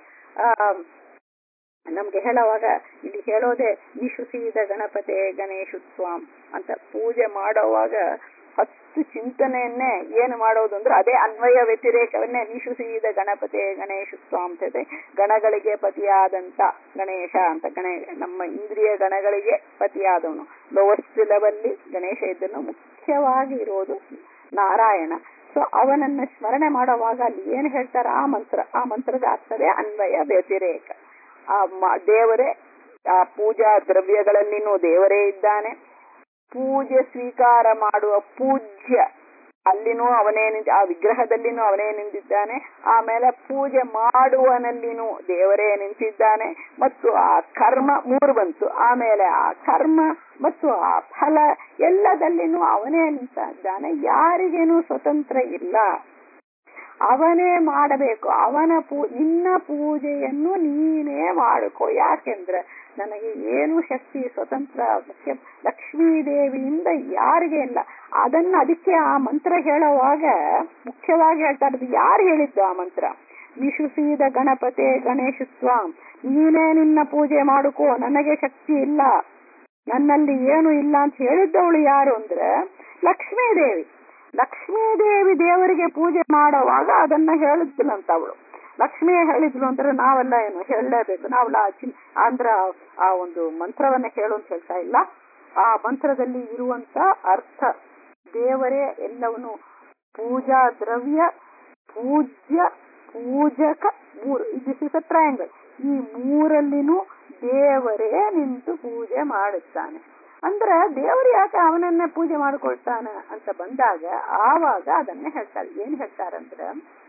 ನಮ್ಗೆ ಹೇಳುವಾಗ ಇಲ್ಲಿ ಹೇಳೋದೆ ನಿಶುಸೀದ ಗಣಪತೆ ಗಣೇಶೋತ್ಸವಂ ಅಂತ ಪೂಜೆ ಮಾಡೋವಾಗ ಫಸ್ಟ್ ಚಿಂತನೆಯನ್ನೇ ಏನು ಮಾಡೋದು ಅಂದ್ರೆ ಅದೇ ಅನ್ವಯ ವ್ಯತಿರೇಕವನ್ನೇ ನಿಶುಸೀದ ಗಣಪತಿ ಗಣೇಶ ಸ್ವಾಂತತೆ ಗಣಗಳಿಗೆ ಪತಿಯಾದಂತ ಗಣೇಶ ಅಂತ ಗಣೇಶ ನಮ್ಮ ಇಂದ್ರಿಯ ಗಣಗಳಿಗೆ ಪತಿಯಾದವನು ಲೋವಸ್ಟ್ ಲೆವೆಲ್ಲಿ ಗಣೇಶ ಇದ್ದನು ಮುಖ್ಯವಾಗಿ ಇರೋದು ನಾರಾಯಣ ಸೊ ಅವನನ್ನ ಸ್ಮರಣೆ ಮಾಡುವಾಗ ಅಲ್ಲಿ ಏನ್ ಹೇಳ್ತಾರ ಆ ಮಂತ್ರ ಆ ಮಂತ್ರದ ಅರ್ಥವೇ ಅನ್ವಯ ವ್ಯತಿರೇಕ ಆ ಮ- ದೇವರೇ ಆ ಪೂಜಾ ದ್ರವ್ಯಗಳಲ್ಲಿನೂ ದೇವರೇ ಇದ್ದಾನೆ ಪೂಜೆ ಸ್ವೀಕಾರ ಮಾಡುವ ಪೂಜ್ಯ ಅಲ್ಲಿನೂ ಅವನೇ ನಿಂತ ಆ ವಿಗ್ರಹದಲ್ಲಿನೂ ಅವನೇ ನಿಂತಿದ್ದಾನೆ ಆಮೇಲೆ ಪೂಜೆ ಮಾಡುವನಲ್ಲಿನೂ ದೇವರೇ ನಿಂತಿದ್ದಾನೆ ಮತ್ತು ಆ ಕರ್ಮ ಮೂರು ಬಂತು ಆಮೇಲೆ ಆ ಕರ್ಮ ಮತ್ತು ಆ ಫಲ ಎಲ್ಲದಲ್ಲಿನೂ ಅವನೇ ನಿಂತಿದ್ದಾನೆ ಯಾರಿಗೇನು ಸ್ವತಂತ್ರ ಇಲ್ಲ ಅವನೇ ಮಾಡಬೇಕು ಅವನ ಪೂ ನಿನ್ನ ಪೂಜೆಯನ್ನು ನೀನೇ ಮಾಡಿಕೊ ಯಾಕೆಂದ್ರೆ ನನಗೆ ಏನು ಶಕ್ತಿ ಸ್ವತಂತ್ರ ಮುಖ್ಯ ಲಕ್ಷ್ಮೀ ದೇವಿಯಿಂದ ಯಾರಿಗೆ ಇಲ್ಲ ಅದನ್ನ ಅದಕ್ಕೆ ಆ ಮಂತ್ರ ಹೇಳುವಾಗ ಮುಖ್ಯವಾಗಿ ಹೇಳ್ತಾ ಇರೋದು ಯಾರು ಹೇಳಿದ್ದು ಆ ಮಂತ್ರ ವಿಶುಸೀದ ಗಣಪತೆ ಗಣೇಶ ಸ್ವಾಂ ನೀನೇ ನಿನ್ನ ಪೂಜೆ ಮಾಡುಕೋ ನನಗೆ ಶಕ್ತಿ ಇಲ್ಲ ನನ್ನಲ್ಲಿ ಏನು ಇಲ್ಲ ಅಂತ ಹೇಳಿದ್ದವಳು ಯಾರು ಅಂದ್ರೆ ಲಕ್ಷ್ಮೀ ದೇವಿ ಲಕ್ಷ್ಮೀ ದೇವಿ ದೇವರಿಗೆ ಪೂಜೆ ಮಾಡುವಾಗ ಅದನ್ನ ಹೇಳಿದ್ಲಂತ ಅವಳು ಲಕ್ಷ್ಮಿ ಹೇಳಿದ್ಲು ಅಂದ್ರೆ ನಾವೆಲ್ಲ ಏನು ಹೇಳಲೇಬೇಕು ನಾವೆಲ್ಲ ಆ ಚಿನ್ ಅಂದ್ರ ಆ ಒಂದು ಮಂತ್ರವನ್ನ ಹೇಳು ಅಂತ ಹೇಳ್ತಾ ಇಲ್ಲ ಆ ಮಂತ್ರದಲ್ಲಿ ಇರುವಂತ ಅರ್ಥ ದೇವರೇ ಎಲ್ಲವನ್ನು ಪೂಜಾ ದ್ರವ್ಯ ಪೂಜ್ಯ ಪೂಜಕ ಮೂರು ದಿಸ್ ಇಸ್ ಅ ಟ್ರಯಾಂಗಲ್ ಈ ಮೂರಲ್ಲಿನೂ ದೇವರೇ ನಿಂತು ಪೂಜೆ ಮಾಡುತ್ತಾನೆ ಅಂದ್ರೆ ದೇವರು ಯಾಕೆ ಅವನನ್ನ ಪೂಜೆ ಮಾಡಿಕೊಳ್ತಾನ ಅಂತ ಬಂದಾಗ ಆವಾಗ ಅದನ್ನ ಹೇಳ್ತಾರೆ ಏನ್ ಹೇಳ್ತಾರಂದ್ರೆ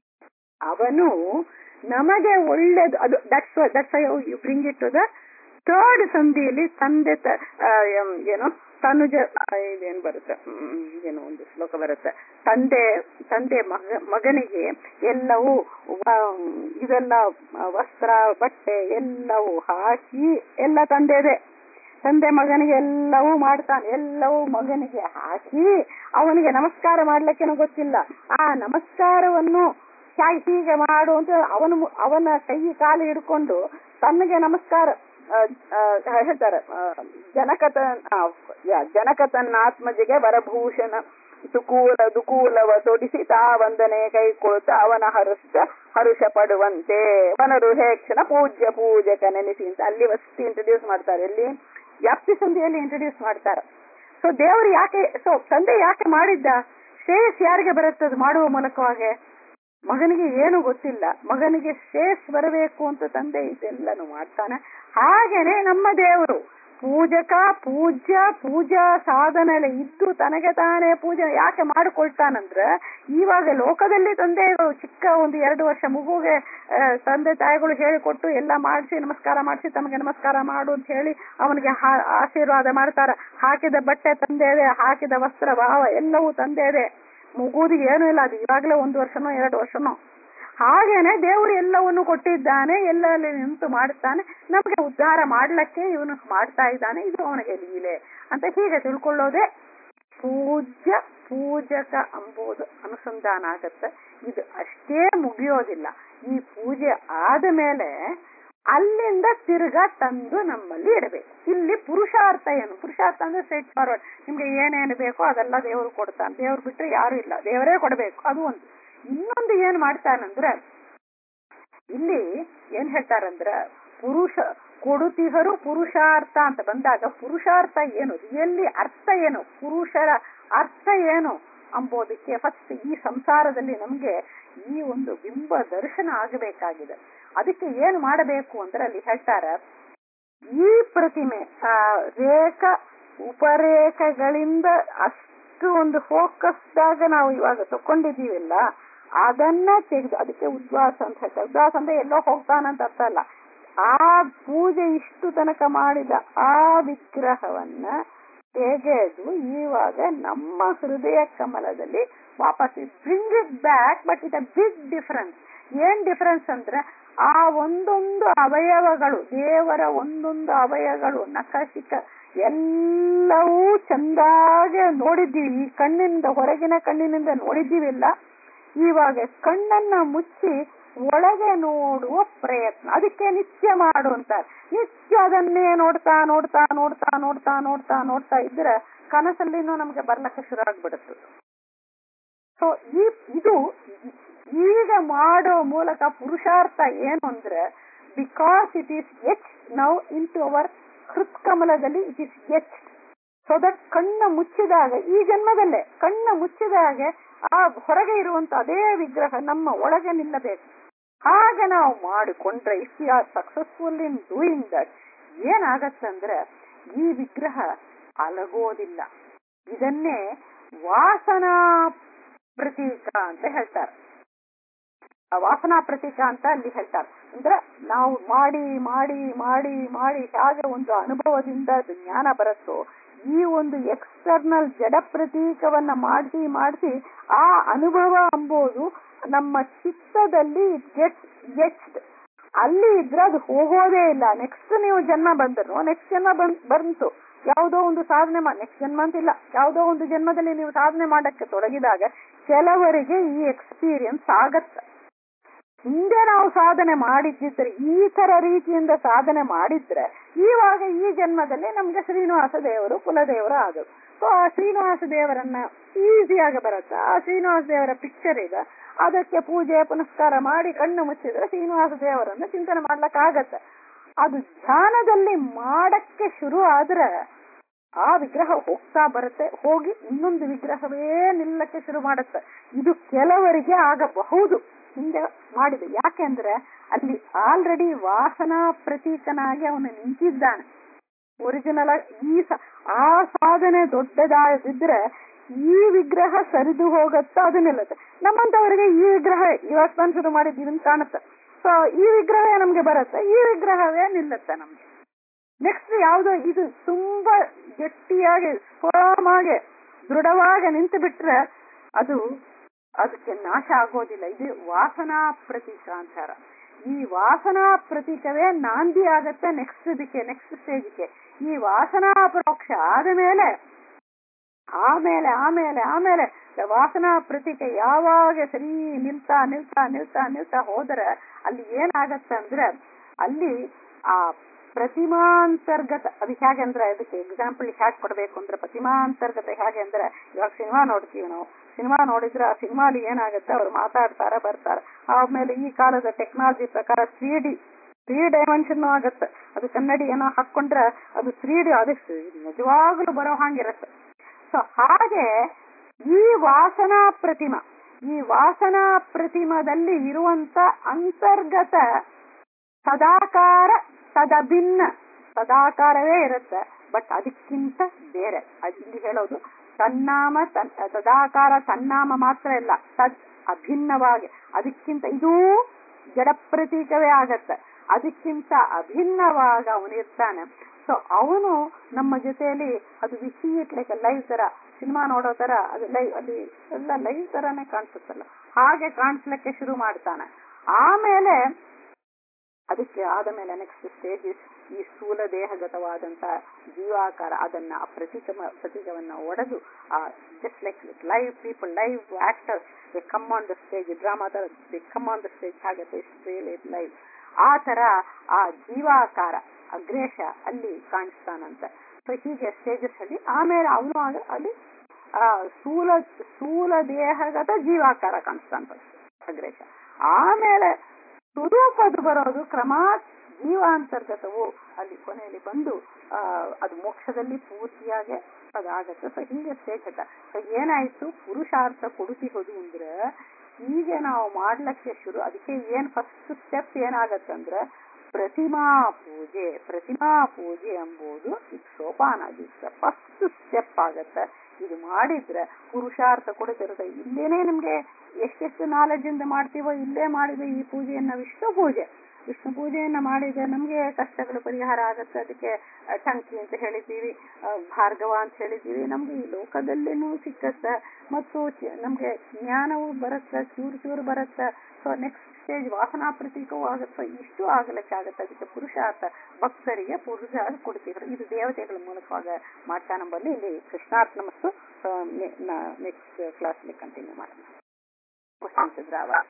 ಅವನು ನಮಗೆ ಒಳ್ಳೇದು ಅದು that's that's you bring it to the third ಸಂಧಿಯಲ್ಲಿ ತಂದೆ ತ ಆ, ಎಂ- ಏನು ತನುಜ ಆ, ಇದೇನ್ ಬರುತ್ತೆ ಹ್ಮ್, ಏನೋ ಒಂದು ಶ್ಲೋಕ ಬರುತ್ತೆ ತಂದೆ ತಂದೆ ಮಗ ಮಗನಿಗೆ ಎಲ್ಲವೂ ವ- ಇದೆಲ್ಲ ವಸ್ತ್ರ ಬಟ್ಟೆ ಎಲ್ಲವೂ ಹಾಕಿ ಎಲ್ಲ ತಂದೆದೆ ತಂದೆ ಮಗನಿಗೆ ಎಲ್ಲವೂ ಮಾಡ್ತಾನೆ ಎಲ್ಲವೂ ಮಗನಿಗೆ ಹಾಕಿ ಅವನಿಗೆ ನಮಸ್ಕಾರ ಮಾಡ್ಲಿಕ್ಕೇನೋ ಗೊತ್ತಿಲ್ಲ ಆ ನಮಸ್ಕಾರವನ್ನು ಹ್ಯಾ- ಹೀಗೆ ಮಾಡು ಅಂತ ಅವನು ಅವನ ಕೈ ಕಾಲು ಹಿಡ್ಕೊಂಡು ತನ್ನಗೆ ನಮಸ್ಕಾರ ಆ, ಆ, ಹೇಳ್ತಾರೆ ಆ, ಜನಕತ ಆ, ಯಾ- ಜನಕ ತನ್ನ ಆತ್ಮಜಿಗೆ ವರಭೂಷಣ ಸುಕೂಲ ದುಕೂಲವ ತೊಡಿಸಿ ತಾ ವಂದನೆ ಕೈಕೊಳ್ತ ಅವನ ಹರುಷ ಹರುಷ ಪಡುವಂತೆ ವನರು ಹೇಕ್ಷಣ ಪೂಜ್ಯ ಪೂಜಕ ನೆನೆಸಿ ಅಂತ ಅಲ್ಲಿ ಫಸ್ಟ್ ಇಂಟ್ರೊಡ್ಯೂಸ್ ಮಾಡ್ತಾರೆ ಎಲ್ಲಿ ವ್ಯಾಪ್ತಿ ಸಂಧಿಯಲ್ಲಿ ಇಂಟ್ರೊಡ್ಯೂಸ್ ಮಾಡ್ತಾರೆ ಸೊ ದೇವರು ಯಾಕೆ ಸೊ ತಂದೆ ಯಾಕೆ ಮಾಡಿದ್ದ ಶ್ರೇಯಸ್ ಯಾರಿಗೆ ಬರುತ್ತೆ ಅದು ಮಾಡುವ ಮೂಲಕವಾಗಿ ಮಗನಿಗೆ ಏನು ಗೊತ್ತಿಲ್ಲ ಮಗನಿಗೆ ಶ್ರೇಯಸ್ ಬರಬೇಕು ಅಂತ ತಂದೆ ಇದೆಲ್ಲನು ಮಾಡ್ತಾನೆ ಹಾಗೇನೆ ನಮ್ಮ ದೇವರು ಪೂಜಕ ಪೂಜ್ಯ ಪೂಜಾ ಸಾಧನೆ ಇದ್ದು ತನಗೆ ತಾನೇ ಪೂಜೆ ಯಾಕೆ ಮಾಡಿಕೊಳ್ತಾನಂದ್ರೆ ಇವಾಗ ಲೋಕದಲ್ಲಿ ತಂದೆಗಳು ಚಿಕ್ಕ ಒಂದು ಎರಡು ವರ್ಷ ಮಗುಗೆ ಆ, ತಂದೆ ತಾಯಿಗಳು ಹೇಳಿಕೊಟ್ಟು ಎಲ್ಲ ಮಾಡಿಸಿ ನಮಸ್ಕಾರ ಮಾಡಿಸಿ ತಮಗೆ ನಮಸ್ಕಾರ ಮಾಡು ಅಂತ ಹೇಳಿ ಅವನಿಗೆ ಹಾ- ಆಶೀರ್ವಾದ ಮಾಡ್ತಾರ ಹಾಕಿದ ಬಟ್ಟೆ ತಂದೆದೆ ಹಾಕಿದ ವಸ್ತ್ರ ಭಾವ ಎಲ್ಲವೂ ತಂದೆದೆ ಮಗುದಿಗೆ ಏನೂ ಇಲ್ಲ ಅದು ಇವಾಗಲೇ ಒಂದು ವರ್ಷನೋ ಎರಡು ವರ್ಷನೋ ಹಾಗೇನೆ ದೇವರು ಎಲ್ಲವನ್ನು ಕೊಟ್ಟಿದ್ದಾನೆ ಎಲ್ಲಲ್ಲಿ ನಿಂತು ಮಾಡುತ್ತಾನೆ ನಮಗೆ ಉದ್ಧಾರ ಮಾಡ್ಲಿಕ್ಕೆ ಇವನು ಮಾಡ್ತಾ ಇದ್ದಾನೆ ಇದು ಅವನಿಗೆ ಲೀಲೆ ಅಂತ ಹೀಗೆ ತಿಳ್ಕೊಳ್ಳೋದೇ ಪೂಜ್ಯ ಪೂಜಕ ಅಂಬುದು ಅನುಸಂಧಾನ ಆಗತ್ತೆ ಇದು ಅಷ್ಟೇ ಮುಗಿಯೋದಿಲ್ಲ ಈ ಪೂಜೆ ಆದ ಮೇಲೆ ಅಲ್ಲಿಂದ ತಿರ್ಗಾ ತಂದು ನಮ್ಮಲ್ಲಿ ಇಡಬೇಕು ಇಲ್ಲಿ ಪುರುಷಾರ್ಥ ಏನು ಪುರುಷಾರ್ಥ ಅಂದ್ರೆ ಸ್ಟ್ರೈಟ್ ಫಾರ್ವರ್ಡ್ ನಿಮ್ಗೆ ಏನೇನು ಬೇಕೋ ಅದೆಲ್ಲ ದೇವರು ಕೊಡ್ತಾನೆ ದೇವ್ರು ಬಿಟ್ರೆ ಯಾರು ಇಲ್ಲ ದೇವರೇ ಕೊಡಬೇಕು ಅದು ಒಂದು ಇನ್ನೊಂದು ಏನ್ ಮಾಡ್ತಾನಂದ್ರೆ ಇಲ್ಲಿ ಏನ್ ಹೇಳ್ತಾರಂದ್ರ ಪುರುಷ ಕೊಡುತಿಹರು ಪುರುಷಾರ್ಥ ಅಂತ ಬಂದಾಗ ಪುರುಷಾರ್ಥ ಏನು ರಿಯಲ್ಲಿ ಅರ್ಥ ಏನು ಪುರುಷರ ಅರ್ಥ ಏನು ಅಂಬೋದಕ್ಕೆ ಫಸ್ಟ್ ಈ ಸಂಸಾರದಲ್ಲಿ ನಮ್ಗೆ ಈ ಒಂದು ಬಿಂಬ ದರ್ಶನ ಆಗಬೇಕಾಗಿದೆ ಅದಕ್ಕೆ ಏನು ಮಾಡಬೇಕು ಅಂದ್ರೆ ಅಲ್ಲಿ ಹೇಳ್ತಾರ ಈ ಪ್ರತಿಮೆ ಆ ರೇಖ ಉಪರೇಖಗಳಿಂದ ಅಷ್ಟು ಒಂದು ಫೋಕಸ್ಡ್ ಆಗ ನಾವು ಇವಾಗ ತಕೊಂಡಿದ್ದೀವಿಲ್ಲ ಅದನ್ನ ತೆಗೆದು ಅದಕ್ಕೆ ಉದ್ವಾಸ ಅಂತ ಹೇಳ್ತಾರೆ ಉದ್ವಾಸ ಅಂದ್ರೆ ಎಲ್ಲೋ ಹೋಗ್ತಾನಂತ ಅರ್ಥ ಅಲ್ಲ ಆ ಪೂಜೆ ಇಷ್ಟು ತನಕ ಮಾಡಿದ ಆ ವಿಗ್ರಹವನ್ನ ತೆಗೆದು ಇವಾಗ ನಮ್ಮ ಹೃದಯ ಕಮಲದಲ್ಲಿ ವಾಪಸ್ bring it back but it a big difference ಏನ್ ಡಿಫರೆನ್ಸ್ ಅಂದ್ರೆ ಆ ಒಂದೊಂದು ಅವಯವಗಳು ದೇವರ ಒಂದೊಂದು ಅವಯವಗಳು ನಖಶಿಕ ಎಲ್ಲವೂ ಚಂದಾಗೆ ನೋಡಿದ್ದೀವಿ ಈ ಕಣ್ಣಿನಿಂದ ಹೊರಗಿನ ಕಣ್ಣಿನಿಂದ ನೋಡಿದ್ದೀವಿಲ್ಲ ಇವಾಗ ಕಣ್ಣನ್ನ ಮುಚ್ಚಿ ಒಳಗೆ ನೋಡುವ ಪ್ರಯತ್ನ ಅದಕ್ಕೆ ನಿತ್ಯ ಮಾಡು ಅಂತಾರೆ ನಿತ್ಯ ಅದನ್ನೇ ನೋಡ್ತಾ ನೋಡ್ತಾ ನೋಡ್ತಾ ನೋಡ್ತಾ ನೋಡ್ತಾ ನೋಡ್ತಾ ಇದ್ರೆ ಕನಸಲ್ಲಿನೂ ನಮ್ಗೆ ಬರ್ಲಕ್ಕೆ ಶುರು ಆಗ್ಬಿಡುತ್ತೆ ಸೊ ಈ ಇದು ಈಗ ಮಾಡೋ ಮೂಲಕ ಪುರುಷಾರ್ಥ ಏನು ಅಂದ್ರೆ because it is etched now into our ಹೃತ್ಕಮಲದಲ್ಲಿ it is etched so that ಕಣ್ಣು ಮುಚ್ಚಿದಾಗ ಈ ಜನ್ಮದಲ್ಲೇ ಕಣ್ಣು ಮುಚ್ಚಿದಾಗ ಆ ಹೊರಗೆ ಇರುವಂತ ಅದೇ ವಿಗ್ರಹ ನಮ್ಮ ಒಳಗೆ ನಿಲ್ಲಬೇಕು ಆಗ ನಾವು ಮಾಡಿಕೊಂಡ್ರೆ if you are successful in doing that ಏನಾಗತ್ತಂದ್ರೆ ಈ ವಿಗ್ರಹ ಅಲಗೋದಿಲ್ಲ ಇದನ್ನೇ ವಾಸನಾ ಪ್ರತೀಕ ಅಂತ ಹೇಳ್ತಾರೆ ಆ ವಾಸನಾ ಪ್ರತೀಕ ಅಂತ ಅಲ್ಲಿ ಹೇಳ್ತಾರೆ ಅಂದ್ರೆ ನಾವು ಮಾಡಿ ಮಾಡಿ ಮಾಡಿ ಮಾಡಿ ಹೇಗೆ ಒಂದು ಅನುಭವದಿಂದ ಅದು ಜ್ಞಾನ ಬರುತ್ತೋ ಈ ಒಂದು ಎಕ್ಸ್ಟರ್ನಲ್ ಜಡ ಪ್ರತೀಕವನ್ನ ಮಾಡಿಸಿ ಮಾಡಿಸಿ ಆ ಅನುಭವ ಎಂಬುದು ನಮ್ಮ ಚಿತ್ತದಲ್ಲಿ ಗೆಟ್ ಎಚ್ಡ್ ಅಲ್ಲಿ ಇದ್ರೆ ಅದು ಹೋಗೋದೇ ಇಲ್ಲ ನೆಕ್ಸ್ಟ್ ನೀವು ಜನ್ಮ ಬಂದರು ನೆಕ್ಸ್ಟ್ ಜನ್ಮ ಬಂದ್ ಬಂತು ಯಾವುದೋ ಒಂದು ಸಾಧನೆ ಮಾಡಿ ನೆಕ್ಸ್ಟ್ ಜನ್ಮ ಅಂತಿಲ್ಲ ಯಾವುದೋ ಒಂದು ಜನ್ಮದಲ್ಲಿ ನೀವು ಸಾಧನೆ ಮಾಡಕ್ಕೆ ತೊಡಗಿದಾಗ ಕೆಲವರಿಗೆ ಈ ಎಕ್ಸ್ಪೀರಿಯನ್ಸ್ ಆಗತ್ತೆ ಹಿಂದೆ ನಾವು ಸಾಧನೆ ಮಾಡಿದ್ದಿದ್ರೆ ಈ ತರ ರೀತಿಯಿಂದ ಸಾಧನೆ ಮಾಡಿದ್ರೆ ಇವಾಗ ಈ ಜನ್ಮದಲ್ಲಿ ನಮ್ಗೆ ಶ್ರೀನಿವಾಸ ದೇವರು ಕುಲದೇವರು ಆದರು ಸೊ ಆ ಶ್ರೀನಿವಾಸ ದೇವರನ್ನ ಈಸಿಯಾಗಿ ಬರುತ್ತೆ ಆ ಶ್ರೀನಿವಾಸ ದೇವರ ಪಿಕ್ಚರ್ ಇದೆ ಅದಕ್ಕೆ ಪೂಜೆ ಪುನಸ್ಕಾರ ಮಾಡಿ ಕಣ್ಣು ಮುಚ್ಚಿದ್ರೆ ಶ್ರೀನಿವಾಸ ದೇವರನ್ನ ಚಿಂತನೆ ಮಾಡ್ಲಕ್ಕಾಗತ್ತೆ ಅದು ಧ್ಯಾನದಲ್ಲಿ ಮಾಡಕ್ಕೆ ಶುರು ಆದ್ರೆ ಆ ವಿಗ್ರಹ ಹೋಗ್ತಾ ಬರುತ್ತೆ ಹೋಗಿ ಇನ್ನೊಂದು ವಿಗ್ರಹವೇ ನಿಲ್ಲಕ್ಕೆ ಶುರು ಮಾಡುತ್ತೆ ಇದು ಕೆಲವರಿಗೆ ಆಗಬಹುದು ಹಿಂದೆ ಮಾಡಿದೆ ಯಾಕೆಂದ್ರೆ ಅಲ್ಲಿ ಆಲ್ರೆಡಿ ವಾಸನಾ ಪ್ರತೀಕನಾಗಿ ಅವನು ನಿಂತಿದ್ದಾನೆ ಒರಿಜಿನಲ್ ಈ ಆ ಸಾಧನೆ ದೊಡ್ಡದಾದಿದ್ರೆ ಈ ವಿಗ್ರಹ ಸರಿದು ಹೋಗತ್ತ ಅದು ನಿಲ್ಲುತ್ತೆ ನಮ್ಮಂತವರಿಗೆ ಈ ವಿಗ್ರಹ ಇವತ್ತು ಶುರು ಮಾಡಿದ್ದು ಇದನ್ನ ಕಾಣುತ್ತೆ ಸೊ ಈ ವಿಗ್ರಹ ನಮ್ಗೆ ಬರುತ್ತೆ ಈ ವಿಗ್ರಹವೇ ನಿಲ್ಲುತ್ತೆ ನಮ್ಗೆ ನೆಕ್ಸ್ಟ್ ಯಾವ್ದೋ ಇದು ತುಂಬಾ ಗಟ್ಟಿಯಾಗಿ ಫರ್ಮ್ ಆಗಿ ದೃಢವಾಗಿ ನಿಂತು ಬಿಟ್ರೆ ಅದು ಅದಕ್ಕೆ ನಾಶ ಆಗೋದಿಲ್ಲ ಇದು ವಾಸನಾ ಪ್ರತೀಕ ಅಂತಾರ ಈ ವಾಸನಾ ಪ್ರತೀಕವೇ ನಾಂದಿ ಆಗತ್ತೆ ನೆಕ್ಸ್ಟ್ ಇದಕ್ಕೆ ನೆಕ್ಸ್ಟ್ ಸ್ಟೇಜ್ಗೆ ಈ ವಾಸನಾ ಪರೋಕ್ಷ ಆದ ಮೇಲೆ ಆಮೇಲೆ ಆಮೇಲೆ ಆಮೇಲೆ ವಾಸನಾ ಪ್ರತೀಕ ಯಾವಾಗ ಸರಿ ನಿಲ್ತಾ ನಿಲ್ತಾ ನಿಲ್ತಾ ನಿಲ್ತಾ ಹೋದರೆ ಅಲ್ಲಿ ಏನಾಗತ್ತೆ ಅಂದ್ರೆ ಅಲ್ಲಿ ಆ ಪ್ರತಿಮಾಂತರ್ಗತ ಅದು ಹೇಗೆ ಅಂದ್ರೆ ಅದಕ್ಕೆ ಎಕ್ಸಾಂಪಲ್ ಹೇಗೆ ಕೊಡಬೇಕು ಅಂದ್ರೆ ಪ್ರತಿಮಾಂತರ್ಗತ ಹೇಗೆ ಅಂದ್ರೆ ಇವಾಗ ಸಿನಿಮಾ ನೋಡ್ತೀವಿ ನಾವು ಸಿನಿಮಾ ನೋಡಿದ್ರೆ ಆ ಸಿನಿಮಾಲಿ ಏನಾಗುತ್ತೆ ಅವ್ರು ಮಾತಾಡ್ತಾರೆ ಬರ್ತಾರೆ ಆಮೇಲೆ ಈ ಕಾಲದ ಟೆಕ್ನಾಲಜಿ ಪ್ರಕಾರ ತ್ರೀ ಡಿ ತ್ರೀ ಡೈಮೆನ್ಷನ್ ಆಗುತ್ತೆ ಅದು ಕನ್ನಡಿ ಏನೋ ಹಾಕೊಂಡ್ರೆ ಅದು ತ್ರೀ ಡಿ ಅದು ನಿಜವಾಗ್ಲೂ ಬರೋ ಹಾಗಿರುತ್ತೆ ಸೊ ಹಾಗೆ ಈ ವಾಸನಾ ಪ್ರತಿಮಾ ಈ ವಾಸನಾ ಪ್ರತಿಮದಲ್ಲಿ ಇರುವಂತ ಅಂತರ್ಗತ ಸದಾಕಾರ ಸದಭಿನ್ನ ಸದಾಕಾರವೇ ಇರುತ್ತೆ ಬಟ್ ಅದಕ್ಕಿಂತ ಬೇರೆ ಅದು ಇಲ್ಲಿ ಹೇಳೋದು ತನ್ನಾಮ ತನ್ ಸದಾಕಾರ ತನ್ನಾಮ ಮಾತ್ರ ಇಲ್ಲ ತದ್ ಅಭಿನ್ನವಾಗಿ ಅದಕ್ಕಿಂತ ಇದೂ ಜಡ ಪ್ರತೀಕವೇ ಆಗತ್ತೆ ಅದಕ್ಕಿಂತ ಅಭಿನ್ನವಾಗ ಅವನಿರ್ತಾನೆ ಸೊ ಅವನು ನಮ್ಮ ಜೊತೆಯಲ್ಲಿ ಅದು ವಿಸಿ ಇಟ್ಲಿಕ್ಕೆ ಲೈವ್ ತರ ಸಿನಿಮಾ ನೋಡೋ ತರ ಅದು ಲೈವ್ ಅಲ್ಲಿ ಎಲ್ಲ ಲೈವ್ ತರಾನೇ ಕಾಣಿಸುತ್ತಲ್ಲ ಹಾಗೆ ಕಾಣಿಸ್ಲಿಕ್ಕೆ ಶುರು ಮಾಡ್ತಾನೆ ಆಮೇಲೆ ಅದಕ್ಕೆ ಆದ ಮೇಲೆ ನೆಕ್ಸ್ಟ್ ಸ್ಟೇಜ್ ಈ ಸ್ಥೂಲ ದೇಹಗತವಾದಂತ ಜೀವಾಕಾರ ಅದನ್ನ ಆ ಪ್ರತೀಕ ಪ್ರತೀಕವನ್ನ ಒಡೆದು ಆ just like live people live actors they come on the stage drama ತರ they come on the stage ಆಗುತ್ತೆ ಲೈವ್ ಆ ತರ ಆ ಜೀವಾಕಾರ ಅಗ್ರೇಶ ಅಲ್ಲಿ ಕಾಣಿಸ್ತಾನಂತೆ ಸೊ ಹೀಗೆ ಸ್ಟೇಜಸ್ ಅಲ್ಲಿ ಆಮೇಲೆ ಅವನು ಅಲ್ಲಿ ಆ ಸ್ಥೂಲ ಸ್ಥೂಲ ದೇಹಗತ ಜೀವಾಕಾರ ಕಾಣಿಸ್ತಾನ ಅಗ್ರೇಶ ಆಮೇಲೆ ಸ್ವರೂಪದು ಬರೋದು ಕ್ರಮಾತ್ ಜೀವಾಂತರ್ಗತವು ಅಲ್ಲಿ ಕೊನೆಯಲ್ಲಿ ಬಂದು ಆ ಅದು ಮೋಕ್ಷದಲ್ಲಿ ಪೂರ್ತಿಯಾಗಿ ಅದಾಗತ್ತೆ ಸೊ ಹಿಂಗೆ ಸ್ಟೇಜ್ ಅದ ಸೊ ಏನಾಯ್ತು ಪುರುಷಾರ್ಥ ಕೊಡುತ್ತಿರೋದು ಅಂದ್ರೆ ಈಗ ನಾವು ಮಾಡ್ಲಿಕ್ಕೆ ಶುರು ಅದಕ್ಕೆ ಏನ್ ಫಸ್ಟ್ ಸ್ಟೆಪ್ ಏನಾಗತ್ತಂದ್ರೆ ಪ್ರತಿಮಾ ಪೂಜೆ ಪ್ರತಿಮಾ ಪೂಜೆ ಎಂಬುದು ಇದು ಸೋಪಾನ ಇದು ಫಸ್ಟ್ ಸ್ಟೆಪ್ ಆಗತ್ತೆ ಇದು ಮಾಡಿದ್ರೆ ಪುರುಷಾರ್ಥ ಕೊಡುತ್ತಿರುತ್ತೆ ಇಲ್ಲೇನೆ ನಿಮ್ಗೆ ಎಷ್ಟೆಷ್ಟು ನಾಲೆಜ್ ಇಂದ ಮಾಡ್ತೀವೋ ಇಲ್ಲೇ ಮಾಡಿದ ಈ ಪೂಜೆಯನ್ನ ವಿಷ್ಣು ಪೂಜೆ ವಿಷ್ಣು ಪೂಜೆಯನ್ನ ಮಾಡಿದ್ರೆ ನಮ್ಗೆ ಕಷ್ಟಗಳು ಪರಿಹಾರ ಆಗತ್ತೆ ಅದಕ್ಕೆ ಟಂಕಿ ಅಂತ ಹೇಳಿದ್ದೀವಿ ಭಾರ್ಗವ ಅಂತ ಹೇಳಿದ್ದೀವಿ ನಮ್ಗೆ ಈ ಲೋಕದಲ್ಲಿನೂ ಸಿಕ್ಕತ್ತೆ ಮತ್ತು ನಮ್ಗೆ ಜ್ಞಾನವೂ ಬರುತ್ತೆ ಚೂರು ಚೂರು ಬರುತ್ತೆ ಸೊ ನೆಕ್ಸ್ಟ್ ಸ್ಟೇಜ್ ವಾಸನಾ ಪ್ರತೀಕವೂ ಆಗುತ್ತೆ ಇಷ್ಟು ಆಗಲಿಕ್ಕೆ ಆಗುತ್ತೆ ಅದಕ್ಕೆ ಪುರುಷಾರ್ಥ ಭಕ್ತರಿಗೆ ಪುರುಷಾರ್ಥ ಕೊಡ್ತಿದ್ರು ಇದು ದೇವತೆಗಳ ಮೂಲಕವಾಗ ಮಾಡ್ತಾ ನಂಬಲ್ಲಿ ಇಲ್ಲಿ ಕೃಷ್ಣಾರ್ಥ ಮತ್ತು ನೆಕ್ಸ್ಟ್ ಕ್ಲಾಸ್ಲಿ ಕಂಟಿನ್ಯೂ ಮಾಡೋಣ ಕ್ವಶನ್ಸ್ ಇದ್ರಾವ